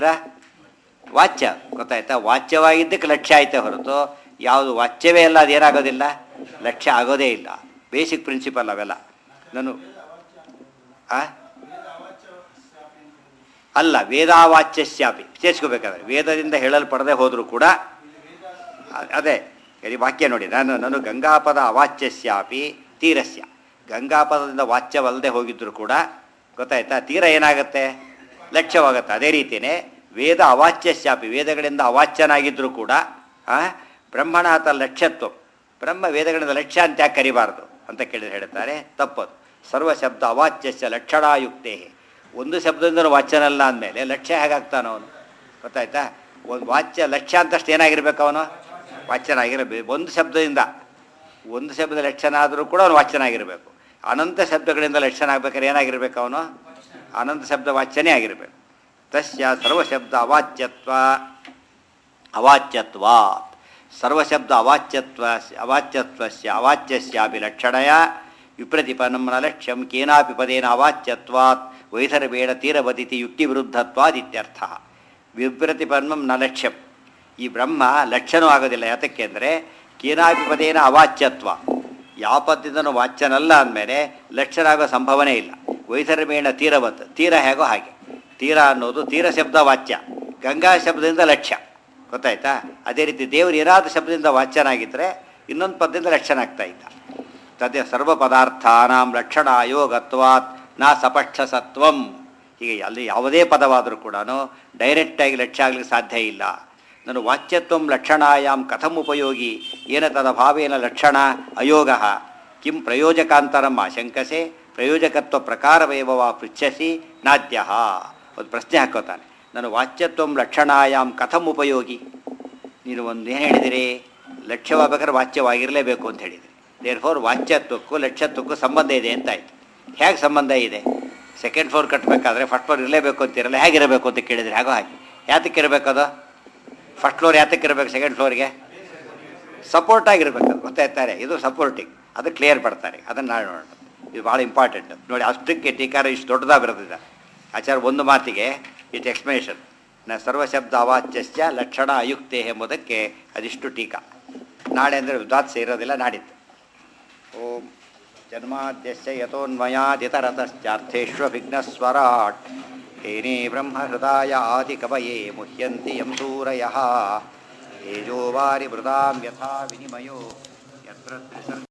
ವಾಚ್ಯ ಗೊತ್ತಾಯ್ತಾ ವಾಚ್ಯವಾಗಿದ್ದಕ್ಕೆ ಲಕ್ಷ್ಯ ಆಯ್ತೆ ಹೊರತು ಯಾವುದು ವಾಚ್ಯವೇ ಅಲ್ಲ ಅದೇನಾಗೋದಿಲ್ಲ ಲಕ್ಷ್ಯ ಆಗೋದೇ ಇಲ್ಲ ಬೇಸಿಕ್ ಪ್ರಿನ್ಸಿಪಲ್ ಅವೆಲ್ಲ ನಾನು ಆ? ಅಲ್ಲ ವೇದಾವಾಚ್ಯಸ್ಯಾಪಿ ಸೇರಿಸ್ಕೋಬೇಕಾದ್ರೆ ವೇದದಿಂದ ಹೇಳಲ್ಪಡದೆ ಹೋದರೂ ಕೂಡ ಅ- ಅದೇ ಈ ವಾಕ್ಯ ನೋಡಿ ನಾನು ನಾನು ಗಂಗಾಪದ ಅವಾಚ್ಯಸ್ಯಾಪಿ ತೀರಸ್ಯ ಗಂಗಾಪದದಿಂದ ವಾಚ್ಯವಲ್ಲದೆ ಹೋಗಿದ್ರು ಕೂಡ ಗೊತ್ತಾಯ್ತಾ ತೀರ ಏನಾಗುತ್ತೆ ಲಕ್ಷ್ಯವಾಗುತ್ತೆ ಅದೇ ರೀತಿಯೇ ವೇದ ಅವಾಚ್ಯಸ್ಯಾಪಿ ವೇದಗಳಿಂದ ಅವಾಚ್ಯನಾಗಿದ್ದರೂ ಕೂಡ ಆ, ಬ್ರಹ್ಮಣಾತ ಲಕ್ಷ್ಯತ್ವ ಬ್ರಹ್ಮ ವೇದಗಳಿಂದ ಲಕ್ಷ್ಯ ಅಂತ ಯಾಕೆ ಕರಿಬಾರ್ದು ಅಂತ ಕೇಳಿದ್ರೆ ಹೇಳ್ತಾರೆ ತಪ್ಪದು ಸರ್ವ ಶಬ್ದ ಅವಾಚ್ಯಸ್ಯ ಲಕ್ಷಣಾಯುಕ್ತೇ ಒಂದು ಶಬ್ದದಿಂದ ವಾಚ್ಯನಲ್ಲ ಅಂದಮೇಲೆ ಲಕ್ಷ್ಯ ಹೇಗಾಗ್ತಾನ ಅವನು ಗೊತ್ತಾಯ್ತಾ ಒಂದು ವಾಚ್ಯ ಲಕ್ಷ್ಯ ಅಂತಷ್ಟು ಏನಾಗಿರ್ಬೇಕು ಅವನು ವಾಚ್ಯನಾಗಿರಬೇಕು ಒಂದು ಶಬ್ದದಿಂದ ಒಂದು ಶಬ್ದ ಲಕ್ಷಣ ಆದರೂ ಕೂಡ ಅವನು ವಾಚ್ಯನಾಗಿರಬೇಕು ಅನಂತ ಶಬ್ದಗಳಿಂದ ಲಕ್ಷಣ ಆಗ್ಬೇಕಾದ್ರೆ ಏನಾಗಿರ್ಬೇಕು ಅವನು ಅನಂತ ಶಬ್ದ ವಾಚ್ಯನೇ ಆಗಿರಬೇಕು ತಸ್ಯ ಸರ್ವಶಬ್ದ ಅವಾಚ್ಯತ್ವ ಅವಾಚ್ಯತ್ವಾತ್ ಸರ್ವಶಬ್ದ ಅವಾಚ್ಯತ್ವ ಅವಾಚ್ಯತ್ವಸ್ಯ ಅವಾಚ್ಯಸ್ಯಾಪಿ ಲಕ್ಷಣಯ ವಿಪ್ರತಿಪನ್ನಂ ನ ಲಕ್ಷ್ಯಂ ಕೇನಾಪಿ ಪದೇನ ಅವಾಚ್ಯತ್ವಾತ್ ವೈಧರ್ಬೇಡ ತೀರವದಿತಿ ಯುಕ್ತಿ ವಿರುದ್ಧತ್ವಾದಿತ್ಯರ್ಥ ವಿಪ್ರತಿಪನ್ನಂ ನ ಲಕ್ಷ್ಯಂ ಈ ಬ್ರಹ್ಮ ಲಕ್ಷಣವೂ ಆಗೋದಿಲ್ಲ ಯಾತಕ್ಕೆ ಅಂದರೆ ಕೇನಾಪಿ ಪದೇನ ಅವಾಚ್ಯತ್ವ ಯಾವ ಪದ್ಯದನು ವಾಚ್ಯನಲ್ಲ ಅಂದಮೇಲೆ ಲಕ್ಷಣ ಆಗೋ ಸಂಭವನೇ ಇಲ್ಲ ವೈಧರ್ಮೇಣ ತೀರವತ್ ತೀರ ಹೇಗೋ ಹಾಗೆ ತೀರ ಅನ್ನೋದು ತೀರ ಶಬ್ದ ವಾಚ್ಯ ಗಂಗಾ ಶಬ್ದದಿಂದ ಲಕ್ಷ್ಯ ಗೊತ್ತಾಯ್ತಾ ಅದೇ ರೀತಿ ದೇವರು ಏನಾದ ಶಬ್ದದಿಂದ ವಾಚ್ಯನಾಗಿದ್ದರೆ ಇನ್ನೊಂದು ಪದದಿಂದ ಲಕ್ಷಣ ಆಗ್ತಾ ಇದ್ದ ತದೇ ಸರ್ವ ಪದಾರ್ಥಾನಾಂ ಲಕ್ಷಣ ಯೋಗತ್ವಾತ್ ನಾ ಸಪಕ್ಷ ಸತ್ವಂ ಹೀಗೆ ಅಲ್ಲಿ ಯಾವುದೇ ಪದವಾದರೂ ಕೂಡ ಡೈರೆಕ್ಟಾಗಿ ಲಕ್ಷ್ಯ ಆಗಲಿಕ್ಕೆ ಸಾಧ್ಯ ಇಲ್ಲ ನಾನು ವಾಚ್ಯತ್ವಂ ಲಕ್ಷಣಾಯಾಮ್ ಕಥಂ ಉಪಯೋಗಿ ಏನ ತದಭಾವೇನ ಲಕ್ಷಣ ಅಯೋಗ ಕಿಂ ಪ್ರಯೋಜಕಾಂತರಂ ಆಶಂಕಸೆ ಪ್ರಯೋಜಕತ್ವ ಪ್ರಕಾರವೇವ ವಾ ಪೃಚ್ಛಸಿ ನಾದ್ಯ ಒಂದು ಪ್ರಶ್ನೆ ಹಾಕೋತಾನೆ ನಾನು ವಾಚ್ಯತ್ವಂ ಲಕ್ಷಣಾಯಾಮ್ ಕಥಂ ಉಪಯೋಗಿ ನೀನು ಒಂದು ಏನು ಹೇಳಿದಿರಿ ಲಕ್ಷ್ಯವಾಗಬೇಕಾದ್ರೆ ವಾಚ್ಯವಾಗಿರಲೇಬೇಕು ಅಂತ ಹೇಳಿದಿರಿ ದೇರ್ ಫೋರ್ ವಾಚ್ಯತ್ವಕ್ಕೂ ಲಕ್ಷ್ಯತ್ವಕ್ಕೂ ಸಂಬಂಧ ಇದೆ ಅಂತ ಆಯ್ತು ಹೇಗೆ ಸಂಬಂಧ ಇದೆ ಸೆಕೆಂಡ್ ಫ್ಲೋರ್ ಕಟ್ಟಬೇಕಾದ್ರೆ ಫಸ್ಟ್ ಫ್ಲೋರ್ ಇರಲೇಬೇಕು ಅಂತಿರಲ್ಲ ಹೇಗಿರಬೇಕು ಅಂತ ಕೇಳಿದ್ರೆ ಹಾಗೋ ಹಾಗೆ ಯಾತಕ್ಕೆ ಇರಬೇಕು ಅದು ಫಸ್ಟ್ ಫ್ಲೋರ್ ಯಾತಕ್ಕೆ ಇರಬೇಕು ಸೆಕೆಂಡ್ ಫ್ಲೋರ್ಗೆ ಸಪೋರ್ಟ್ ಆಗಿರ್ಬೇಕು ಅದು ಗೊತ್ತಾಯ್ತಾರೆ ಇದು ಸಪೋರ್ಟಿಂಗ್ ಅದು ಕ್ಲಿಯರ್ ಪಡ್ತಾರೆ ಅದನ್ನು ನಾಳೆ ನೋಡೋಣ ಇದು ಭಾಳ ಇಂಪಾರ್ಟೆಂಟ್ ನೋಡಿ ಅಷ್ಟಕ್ಕೆ ಟೀಕಾರ ಇಷ್ಟು ದೊಡ್ಡದಾಗಿ ಬರೆದಿದೆ ಆಚಾರ ಒಂದು ಮಾತಿಗೆ ಇಟ್ ಎಕ್ಸ್ಪ್ಲನೇಷನ್ ನ ಸರ್ವಶಬ್ದ ಅವಾಚ್ಯಸ್ಯ ಲಕ್ಷಣ ಅಯುಕ್ತೆ ಎಂಬುದಕ್ಕೆ ಅದಿಷ್ಟು ಟೀಕಾ ನಾಳೆ ಅಂದರೆ ದ್ವಾದಶ ಇರೋದಿಲ್ಲ ನಾಡಿದ್ದು ಓಂ ಜನ್ಮಾದ್ಯಸ್ಯ ಯಥೋನ್ಮಯಾದಿತರತಶ್ಚಾರ್ಥೇಷ್ವಭಿಘ್ನಸ್ವರಾಟ್ ಹೇನೇ ಬ್ರಹ್ಮಹೃದಾಯ ಆದಿಕವಯೇ ಮುಹ್ಯಂತಿ ಯಂ ಸೂರಯಃ ತೇಜೋವಾರಿ ಮೃದಾಂ ಯಥಾ ವಿನಿಮಯೋ ಯತ್ರ ತ್ರಿಸರ್ಗ